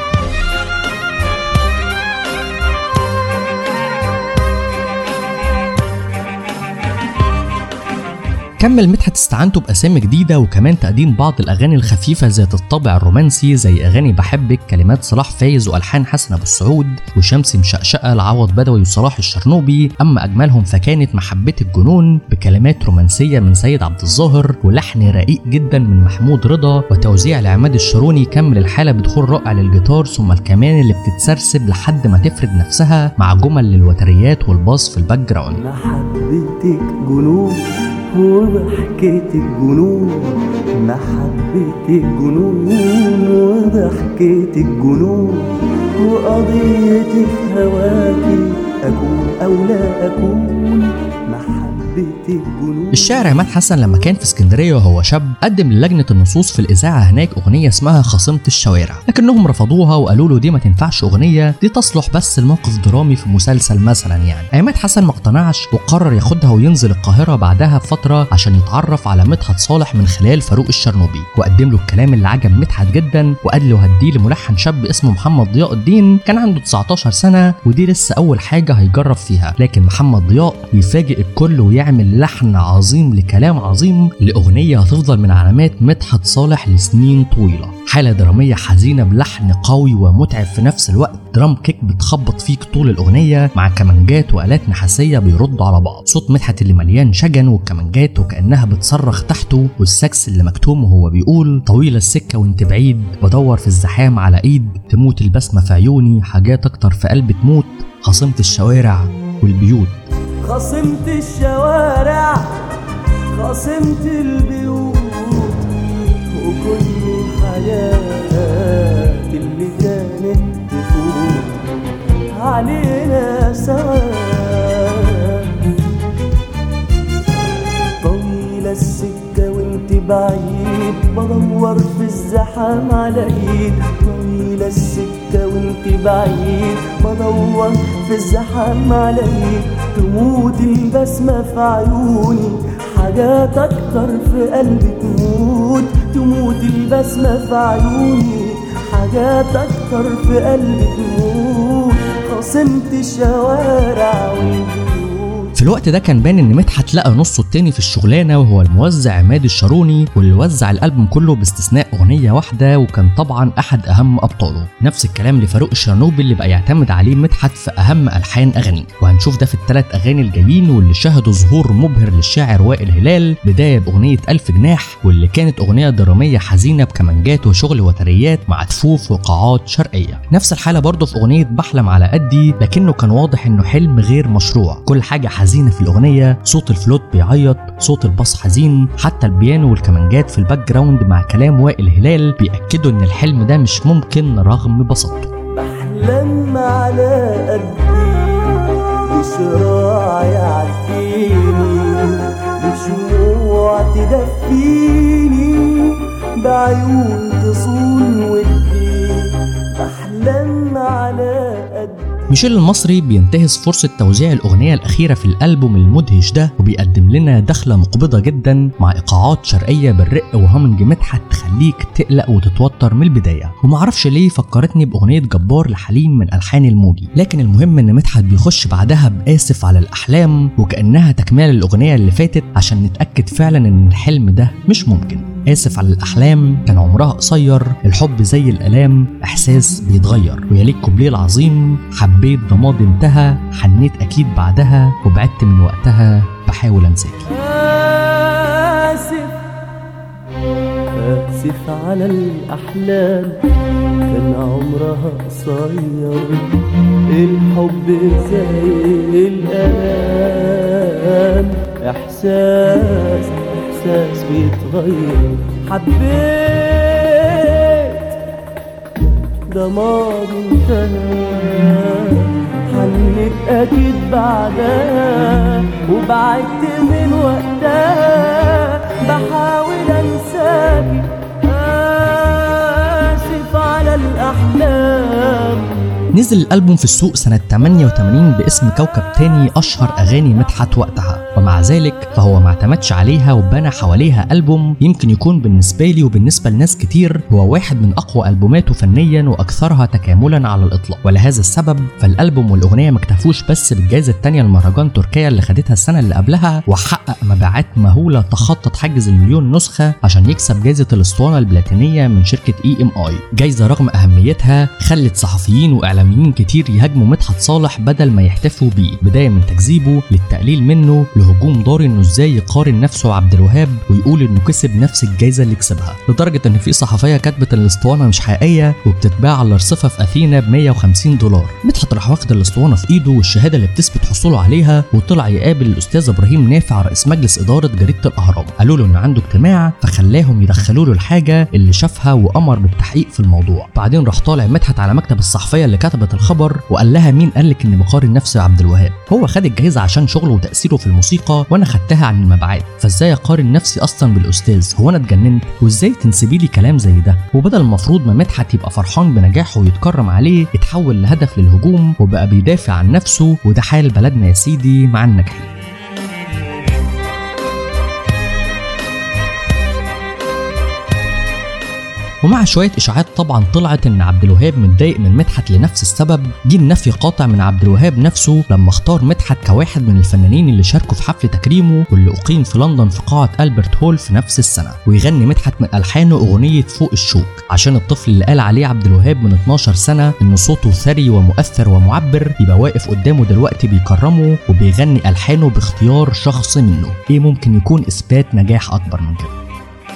كمل مدحت استعانته باسامي جديده وكمان تقديم بعض الاغاني الخفيفه ذات الطابع الرومانسي زي اغاني بحبك كلمات صلاح فايز والحان حسن ابو السعود وشمس مشقشقه لعوض بدوي وصلاح الشرنوبي اما اجملهم فكانت محبتي الجنون بكلمات رومانسيه من سيد عبد الظاهر ولحن رقيق جدا من محمود رضا وتوزيع لعماد الشاروني كمل الحاله بدخول رائع للجيتار ثم الكمان اللي بتتسرسب لحد ما تفرد نفسها مع جمل للوتريات والباص في الباك جراوند محبتك جنون وضحكتك جنون محبتك جنون وضحكتك جنون وقضيتي في هواكي أكون أو لا أكون محبتك جنون الشاعر عماد حسن لما كان في اسكندريه وهو شاب قدم للجنه النصوص في الاذاعه هناك اغنيه اسمها خصيمه الشوارع لكنهم رفضوها وقالوا له دي ما تنفعش اغنيه دي تصلح بس لموقف درامي في مسلسل مثلا يعني عماد حسن ما اقتنعش وقرر ياخدها وينزل القاهره بعدها بفتره عشان يتعرف على مدحت صالح من خلال فاروق الشرنوبي وقدم له الكلام اللي عجب مدحت جدا وقال له هديه لملحن شاب اسمه محمد ضياء الدين كان عنده 19 سنه ودي لسه اول حاجه هيجرب فيها لكن محمد ضياء يفاجئ الكل ويعمل لحن عظيم لكلام عظيم لاغنيه هتفضل من علامات مدحت صالح لسنين طويله حاله دراميه حزينه بلحن قوي ومتعب في نفس الوقت درام كيك بتخبط فيك طول الاغنيه مع كمانجات والات نحاسيه بيردوا على بعض صوت مدحت اللي مليان شجن والكمانجات وكانها بتصرخ تحته والسكس اللي مكتوم وهو بيقول طويله السكه وانت بعيد بدور في الزحام على ايد تموت البسمه في عيوني حاجات اكتر في قلبي تموت خصمة الشوارع والبيوت خصمت الشوارع خصمت البيوت وكل الحاجات اللي كانت تفوت علينا سوا طويلة السكة وانت بعيد بدور في الزحام على ايد طويلة السكة وانت بعيد بدور في الزحام على ايد تموت البسمة في عيوني حاجات اكتر في قلبي تموت تموت البسمة في عيوني حاجات اكتر في قلبي تموت خصمت الشوارع والبيوت في الوقت ده كان بان ان مدحت لقى نصه التاني في الشغلانه وهو الموزع عماد الشاروني واللي وزع الالبوم كله باستثناء اغنيه واحده وكان طبعا احد اهم ابطاله نفس الكلام لفاروق الشرنوبي اللي بقى يعتمد عليه مدحت في اهم الحان اغانيه وهنشوف ده في الثلاث اغاني الجايين واللي شهدوا ظهور مبهر للشاعر وائل هلال بدايه باغنيه الف جناح واللي كانت اغنيه دراميه حزينه بكمانجات وشغل وتريات مع تفوف وقاعات شرقيه نفس الحاله برضه في اغنيه بحلم على قدي لكنه كان واضح انه حلم غير مشروع كل حاجه حزينه في الاغنيه صوت الفلوت بيعيط صوت الباص حزين حتى البيانو والكمانجات في الباك جراوند مع كلام وائل هلال بيأكدوا ان الحلم ده مش ممكن رغم بساطته بحلم على قدي بشراع يعديني بشموع تدفيني بعيون تصون ودي بحلم على قدي ميشيل المصري بينتهز فرصة توزيع الأغنية الأخيرة في الألبوم المدهش ده وبيقدم لنا دخلة مقبضة جدا مع إيقاعات شرقية بالرق وهامنج مدحت تخليك تقلق وتتوتر من البداية ومعرفش ليه فكرتني بأغنية جبار لحليم من ألحان الموجي لكن المهم إن مدحت بيخش بعدها بآسف على الأحلام وكأنها تكملة للأغنية اللي فاتت عشان نتأكد فعلا إن الحلم ده مش ممكن آسف على الأحلام كان عمرها قصير الحب زي الآلام إحساس بيتغير ويا ليك كوبليه العظيم حبيت ده ماضي انتهى حنيت أكيد بعدها وبعدت من وقتها بحاول أنساكي آسف آسف على الأحلام كان عمرها قصير الحب زي الآلام إحساس إحساس بيتغير حبيت ده ماضي انتهى حنيت أكيد بعدها وبعدت من وقتها بحاول أنساكي آسف على الأحلام نزل الألبوم في السوق سنة 88 باسم كوكب تاني أشهر أغاني مدحت وقتها ومع ذلك فهو ما اعتمدش عليها وبنى حواليها ألبوم يمكن يكون بالنسبة لي وبالنسبة لناس كتير هو واحد من أقوى ألبوماته فنيا وأكثرها تكاملا على الإطلاق ولهذا السبب فالألبوم والأغنية ما اكتفوش بس بالجائزة التانية لمهرجان تركيا اللي خدتها السنة اللي قبلها وحقق مبيعات مهولة تخطت حاجز المليون نسخة عشان يكسب جائزة الأسطوانة البلاتينية من شركة اي ام اي جايزة رغم أهميتها خلت صحفيين وإعلاميين كتير يهاجموا مدحت صالح بدل ما يحتفوا بيه بداية من تكذيبه للتقليل منه لهجوم ضاري انه ازاي يقارن نفسه بعبد الوهاب ويقول انه كسب نفس الجايزة اللي كسبها لدرجة ان في صحفية كتبت ان الاسطوانة مش حقيقية وبتتباع على رصيفها في اثينا ب 150 دولار مدحت راح واخد الاسطوانة في ايده والشهادة اللي بتثبت حصوله عليها وطلع يقابل الاستاذ ابراهيم نافع رئيس مجلس ادارة جريدة الاهرام قالوا له ان عنده اجتماع فخلاهم يدخلوا له الحاجة اللي شافها وامر بالتحقيق في الموضوع بعدين راح طالع مدحت على مكتب الصحفية اللي كتبت الخبر وقال لها مين قال لك اني بقارن نفسي بعبد الوهاب هو خد الجائزة عشان شغله وتأثيره في الموسيقى وانا خدتها عن المبيعات فازاي اقارن نفسي اصلا بالاستاذ هو انا اتجننت وازاي تنسبي لي كلام زي ده وبدل المفروض ما مدحت يبقى فرحان بنجاحه ويتكرم عليه اتحول لهدف للهجوم وبقى بيدافع عن نفسه وده حال بلدنا يا سيدي مع الناجحين ومع شوية إشاعات طبعا طلعت إن عبد الوهاب متضايق من مدحت لنفس السبب جه النفي قاطع من عبد الوهاب نفسه لما اختار مدحت كواحد من الفنانين اللي شاركوا في حفل تكريمه واللي أقيم في لندن في قاعة ألبرت هول في نفس السنة ويغني مدحت من ألحانه أغنية فوق الشوك عشان الطفل اللي قال عليه عبد الوهاب من 12 سنة إن صوته ثري ومؤثر ومعبر يبقى واقف قدامه دلوقتي بيكرمه وبيغني ألحانه باختيار شخص منه إيه ممكن يكون إثبات نجاح أكبر من كده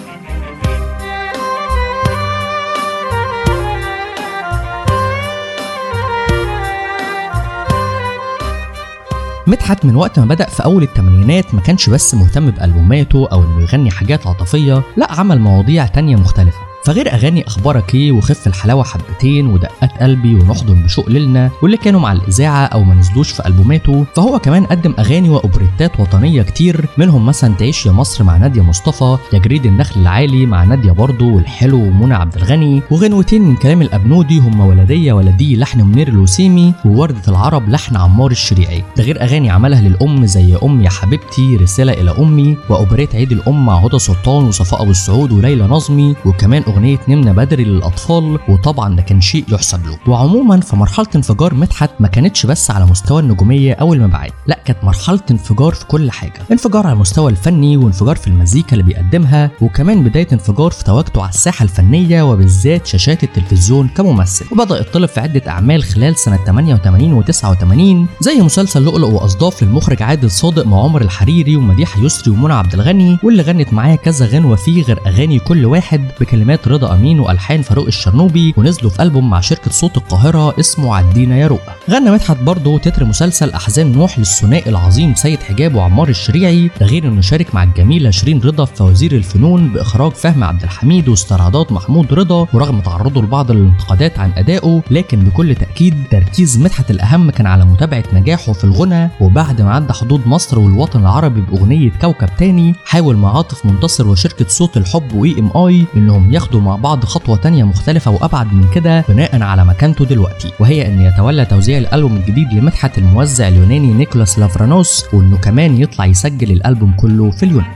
مدحت من وقت ما بدأ في أول الثمانينات ما كانش بس مهتم بألبوماته أو إنه يغني حاجات عاطفية، لا عمل مواضيع تانية مختلفة. فغير اغاني اخبارك ايه وخف الحلاوه حبتين ودقات قلبي ونحضن بشوق ليلنا واللي كانوا مع الاذاعه او ما نزلوش في البوماته فهو كمان قدم اغاني واوبريتات وطنيه كتير منهم مثلا تعيش يا مصر مع ناديه مصطفى يا جريد النخل العالي مع ناديه برضه والحلو ومنى عبد الغني وغنوتين من كلام الابنودي هم ولدي ولدي لحن منير الوسيمي ووردة العرب لحن عمار الشريعي ده غير اغاني عملها للام زي ام يا حبيبتي رساله الى امي واوبريت عيد الام مع هدى سلطان وصفاء ابو السعود وليلى نظمي وكمان اغنيه نمنا بدري للاطفال وطبعا ده كان شيء يحسب له وعموما فمرحله انفجار مدحت ما كانتش بس على مستوى النجوميه او المبيعات لا كانت مرحله انفجار في كل حاجه انفجار على المستوى الفني وانفجار في المزيكا اللي بيقدمها وكمان بدايه انفجار في تواجده على الساحه الفنيه وبالذات شاشات التلفزيون كممثل وبدا يطلب في عده اعمال خلال سنه 88 و89 زي مسلسل لؤلؤ واصداف للمخرج عادل صادق مع عمر الحريري ومديحه يسري ومنى عبد الغني واللي غنت معاه كذا غنوه فيه غير اغاني كل واحد بكلمات رضا امين والحان فاروق الشرنوبي ونزلوا في البوم مع شركه صوت القاهره اسمه عدينا يا رؤى غنى مدحت برضه تتر مسلسل احزان نوح للثنائي العظيم سيد حجاب وعمار الشريعي ده غير انه شارك مع الجميله شيرين رضا في فوازير الفنون باخراج فهم عبد الحميد واستعراضات محمود رضا ورغم تعرضه لبعض الانتقادات عن ادائه لكن بكل تاكيد تركيز مدحت الاهم كان على متابعه نجاحه في الغنى وبعد ما عدى حدود مصر والوطن العربي باغنيه كوكب تاني حاول مع عاطف منتصر وشركه صوت الحب واي ام اي انهم ياخدوا ياخدوا مع بعض خطوة تانية مختلفة وأبعد من كده بناء على مكانته دلوقتي وهي إن يتولى توزيع الألبوم الجديد لمدحت الموزع اليوناني نيكولاس لافرانوس وإنه كمان يطلع يسجل الألبوم كله في اليونان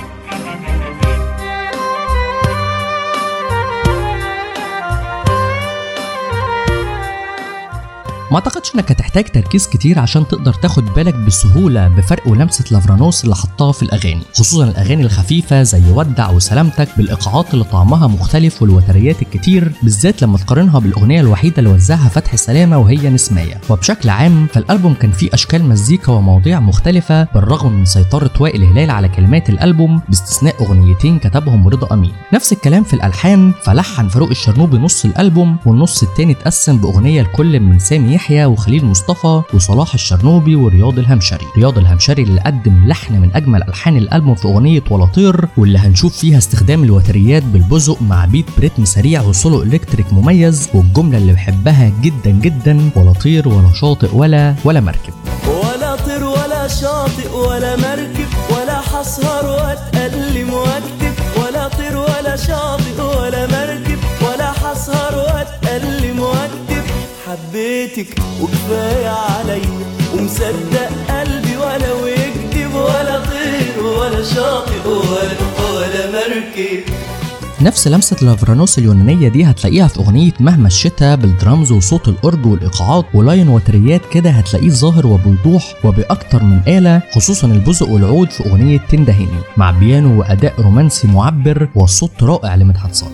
ما اعتقدش انك هتحتاج تركيز كتير عشان تقدر تاخد بالك بسهوله بفرق ولمسه لافرانوس اللي حطها في الاغاني خصوصا الاغاني الخفيفه زي ودع وسلامتك بالايقاعات اللي طعمها مختلف والوتريات الكتير بالذات لما تقارنها بالاغنيه الوحيده اللي وزعها فتحي سلامه وهي نسميه وبشكل عام فالالبوم كان فيه اشكال مزيكا ومواضيع مختلفه بالرغم من سيطره وائل هلال على كلمات الالبوم باستثناء اغنيتين كتبهم رضا امين نفس الكلام في الالحان فلحن فاروق الشرنوبي نص الالبوم والنص التاني اتقسم باغنيه لكل من سامي يحيى وخليل مصطفى وصلاح الشرنوبي ورياض الهمشري رياض الهمشري اللي قدم لحن من اجمل الحان الالبوم في اغنيه ولا طير واللي هنشوف فيها استخدام الوتريات بالبزق مع بيت بريتم سريع وسولو الكتريك مميز والجمله اللي بحبها جدا جدا ولا طير ولا شاطئ ولا ولا مركب ولا طير ولا شاطئ ولا مركب ولا حسهر واتألم واكتب ولا طير ولا شاطئ ولا مركب ولا حسهر واتألم واكتب حبيتك وكفاية عليا ومصدق قلبي ولو يكذب ولا طير ولا شاطئ ولا ولا مركب نفس لمسة لافرانوس اليونانية دي هتلاقيها في أغنية مهما الشتا بالدرامز وصوت الأورج والإيقاعات ولاين وتريات كده هتلاقيه ظاهر وبوضوح وبأكتر من آلة خصوصا البزق والعود في أغنية تندهيني مع بيانو وأداء رومانسي معبر والصوت رائع لمدحت صالح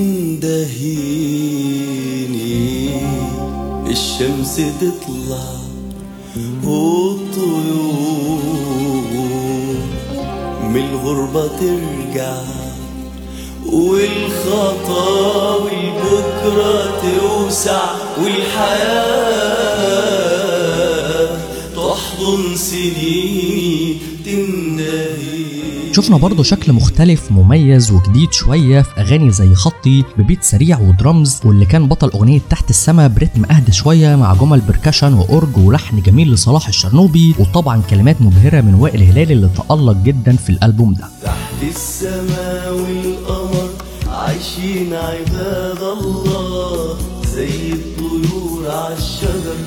تندهيني الشمس تطلع والطيور من الغربة ترجع والخطاوي بكرة توسع والحياة تحضن سنيني تندهيني شفنا برضه شكل مختلف مميز وجديد شوية في أغاني زي خطي ببيت سريع ودرامز واللي كان بطل أغنية تحت السما برتم أهدى شوية مع جمل بركشن وأورج ولحن جميل لصلاح الشرنوبي وطبعا كلمات مبهرة من وائل هلال اللي تألق جدا في الألبوم ده تحت السماء والقمر عايشين عباد الله زي الطيور عالشجر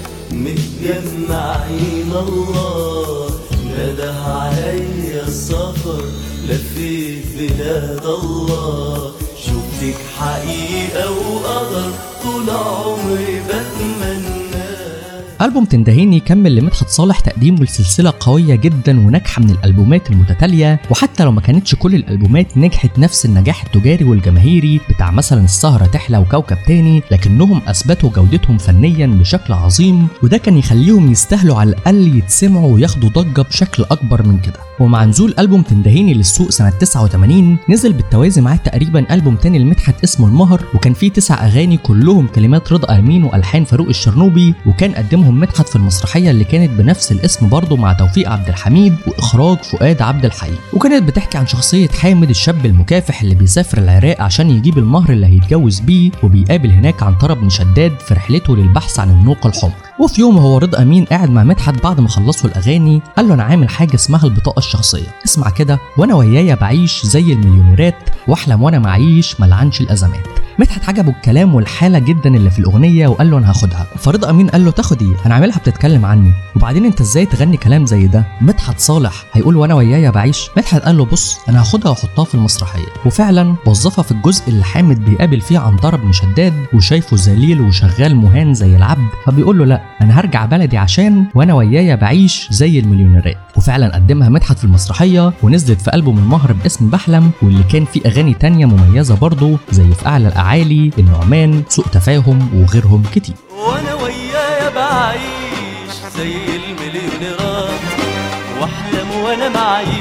متجمعين الله نده عليا السفر لفيت بلاد الله شفتك حقيقة وقدر طول عمري بتمناه ألبوم تندهيني كمل لمدحت صالح تقديمه لسلسلة قوية جدا وناجحة من الألبومات المتتالية وحتى لو ما كانتش كل الألبومات نجحت نفس النجاح التجاري والجماهيري بتاع مثلا السهرة تحلى وكوكب تاني لكنهم أثبتوا جودتهم فنيا بشكل عظيم وده كان يخليهم يستاهلوا على الأقل يتسمعوا وياخدوا ضجة بشكل أكبر من كده ومع نزول ألبوم تندهيني للسوق سنة 89 نزل بالتوازي معاه تقريبا ألبوم تاني لمدحت اسمه المهر وكان فيه تسع أغاني كلهم كلمات رضا أمين وألحان فاروق الشرنوبي وكان قدمهم مدحت في المسرحية اللي كانت بنفس الاسم برضه مع توفيق عبد الحميد وإخراج فؤاد عبد الحي وكانت بتحكي عن شخصية حامد الشاب المكافح اللي بيسافر العراق عشان يجيب المهر اللي هيتجوز بيه وبيقابل هناك عنترة بن شداد في رحلته للبحث عن النوق الحمر وفي يوم هو رضا امين قاعد مع مدحت بعد ما خلصوا الاغاني قال له انا عامل حاجه اسمها البطاقه الشخصيه اسمع كده وانا ويايا بعيش زي المليونيرات واحلم وانا معيش ملعنش الازمات مدحت عجبه الكلام والحاله جدا اللي في الاغنيه وقال له انا هاخدها فرضا امين قال له تاخد ايه انا عاملها بتتكلم عني وبعدين انت ازاي تغني كلام زي ده مدحت صالح هيقول وانا ويايا بعيش مدحت قال له بص انا هاخدها واحطها في المسرحيه وفعلا وظفها في الجزء اللي حامد بيقابل فيه عنترة بن شداد وشايفه ذليل وشغال مهان زي العبد فبيقول له لا انا هرجع بلدي عشان وانا ويايا بعيش زي المليونيرات وفعلا قدمها مدحت في المسرحيه ونزلت في البوم المهر باسم بحلم واللي كان فيه اغاني تانية مميزه برضه زي في اعلى الاعالي النعمان سوء تفاهم وغيرهم كتير وانا ويايا بعيش زي المليونيرات واحلم وانا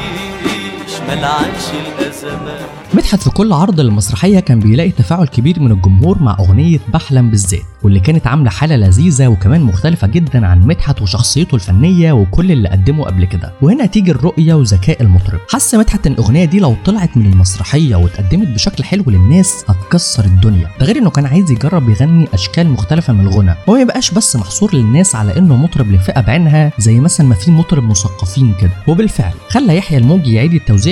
معيش ملعنش الازمات مدحت في كل عرض للمسرحية كان بيلاقي تفاعل كبير من الجمهور مع أغنية بحلم بالذات واللي كانت عاملة حالة لذيذة وكمان مختلفة جدا عن مدحت وشخصيته الفنية وكل اللي قدمه قبل كده وهنا تيجي الرؤية وذكاء المطرب حس مدحت ان الأغنية دي لو طلعت من المسرحية واتقدمت بشكل حلو للناس هتكسر الدنيا ده غير انه كان عايز يجرب يغني أشكال مختلفة من الغنى وما يبقاش بس محصور للناس على انه مطرب لفئة بعينها زي مثلا ما في مطرب مثقفين كده وبالفعل خلى يحيى الموجي يعيد التوزيع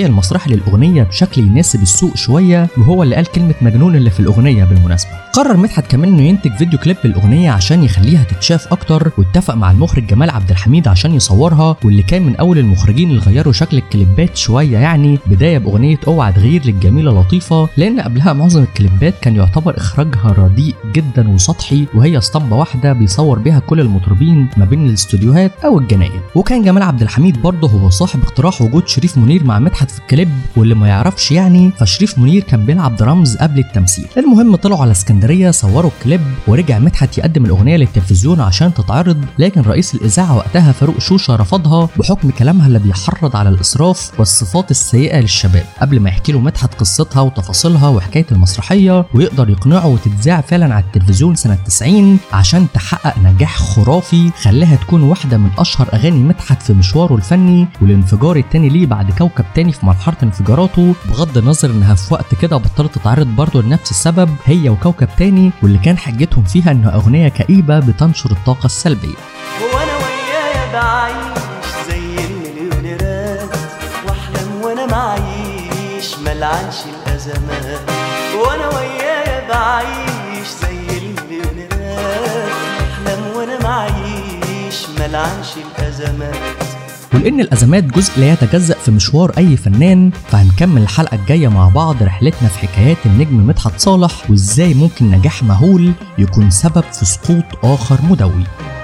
التوزيع المسرحي للاغنيه بشكل يناسب السوق شويه وهو اللي قال كلمه مجنون اللي في الاغنيه بالمناسبه قرر مدحت كمان انه ينتج فيديو كليب للاغنيه عشان يخليها تتشاف اكتر واتفق مع المخرج جمال عبد الحميد عشان يصورها واللي كان من اول المخرجين اللي غيروا شكل الكليبات شويه يعني بدايه باغنيه اوعى تغير للجميله لطيفه لان قبلها معظم الكليبات كان يعتبر اخراجها رديء جدا وسطحي وهي اسطمبه واحده بيصور بيها كل المطربين ما بين الاستوديوهات او الجناين وكان جمال عبد الحميد برضه هو صاحب اقتراح وجود شريف منير مع مدحت في الكليب واللي ما يعرفش يعني فشريف منير كان بيلعب درامز قبل التمثيل المهم طلعوا على اسكندريه صوروا الكليب ورجع مدحت يقدم الاغنيه للتلفزيون عشان تتعرض لكن رئيس الاذاعه وقتها فاروق شوشه رفضها بحكم كلامها اللي بيحرض على الاسراف والصفات السيئه للشباب قبل ما يحكي له مدحت قصتها وتفاصيلها وحكايه المسرحيه ويقدر يقنعه وتتذاع فعلا على التلفزيون سنه 90 عشان تحقق نجاح خرافي خلاها تكون واحده من اشهر اغاني مدحت في مشواره الفني والانفجار التاني ليه بعد كوكب تاني في مرحله انفجاراته بغض النظر انها في وقت كده بطلت تتعرض برضه لنفس السبب هي وكوكب تاني واللي كان حجتهم فيها انها اغنيه كئيبه بتنشر الطاقه السلبيه وانا ويايا بعيش زي المليونيرات واحلم وانا معيش ملعنش الازمات وانا ويايا بعيش زي المليونيرات احلم وانا معيش ملعنش الازمات ولان الازمات جزء لا يتجزا في مشوار اي فنان فهنكمل الحلقه الجايه مع بعض رحلتنا في حكايات النجم مدحت صالح وازاي ممكن نجاح مهول يكون سبب في سقوط اخر مدوي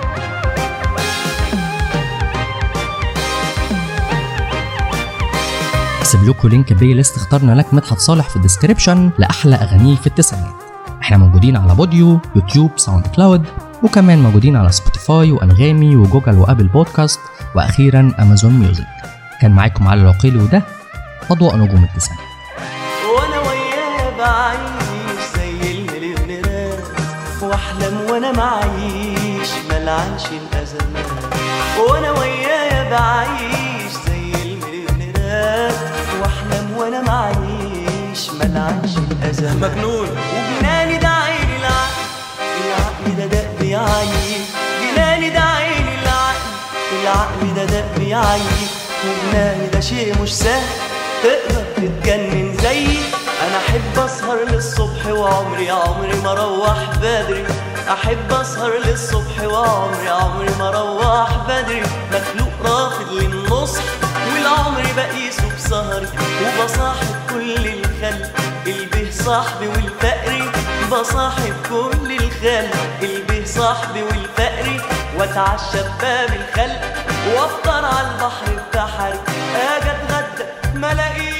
هسيب لكم لينك بلاي ليست اخترنا لك مدحت صالح في الديسكريبشن لاحلى اغانيه في التسعينات احنا موجودين على بوديو يوتيوب ساوند كلاود وكمان موجودين على سبوتيفاي وانغامي وجوجل وابل بودكاست واخيرا امازون ميوزك كان معاكم علي العقيلي وده اضواء نجوم التسعينات وانا وياه بعيش زي المليونيرات واحلم وانا معيش ملعنش الازمات وانا وياه بعيش زي المليونيرات واحلم وانا معيش ملعنش الازمات مجنون وجناني ده عيني العقل العقل ده دق بيعيي جناني ده عيني العقل العقل ده دق بيعيي وجناني ده شيء مش سهل تقدر تتجنن زيي انا احب اسهر للصبح وعمري عمري ما اروح بدري احب اسهر للصبح وعمري عمري ما اروح بدري مخلوق رافض للنصح والعمر بقيسه بسهري وبصاحب كل الخلق البه صاحبي والفقري بصاحب كل الخلق البه صاحبي والفقري واتعشى بباب الخلق وافطر على البحر بتاعي اجي اتغدى ما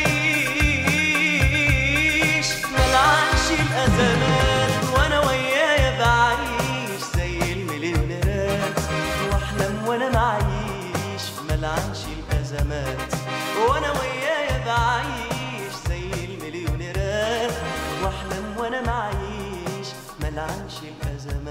الاقيش ملعنش الازمات وانا ويايا بعيش زي المليونيرات واحلم وانا معيش ملعنش الازمات وانا ويايا بعيش زي المليونيرات واحلم وانا معيش ملعنش الازمات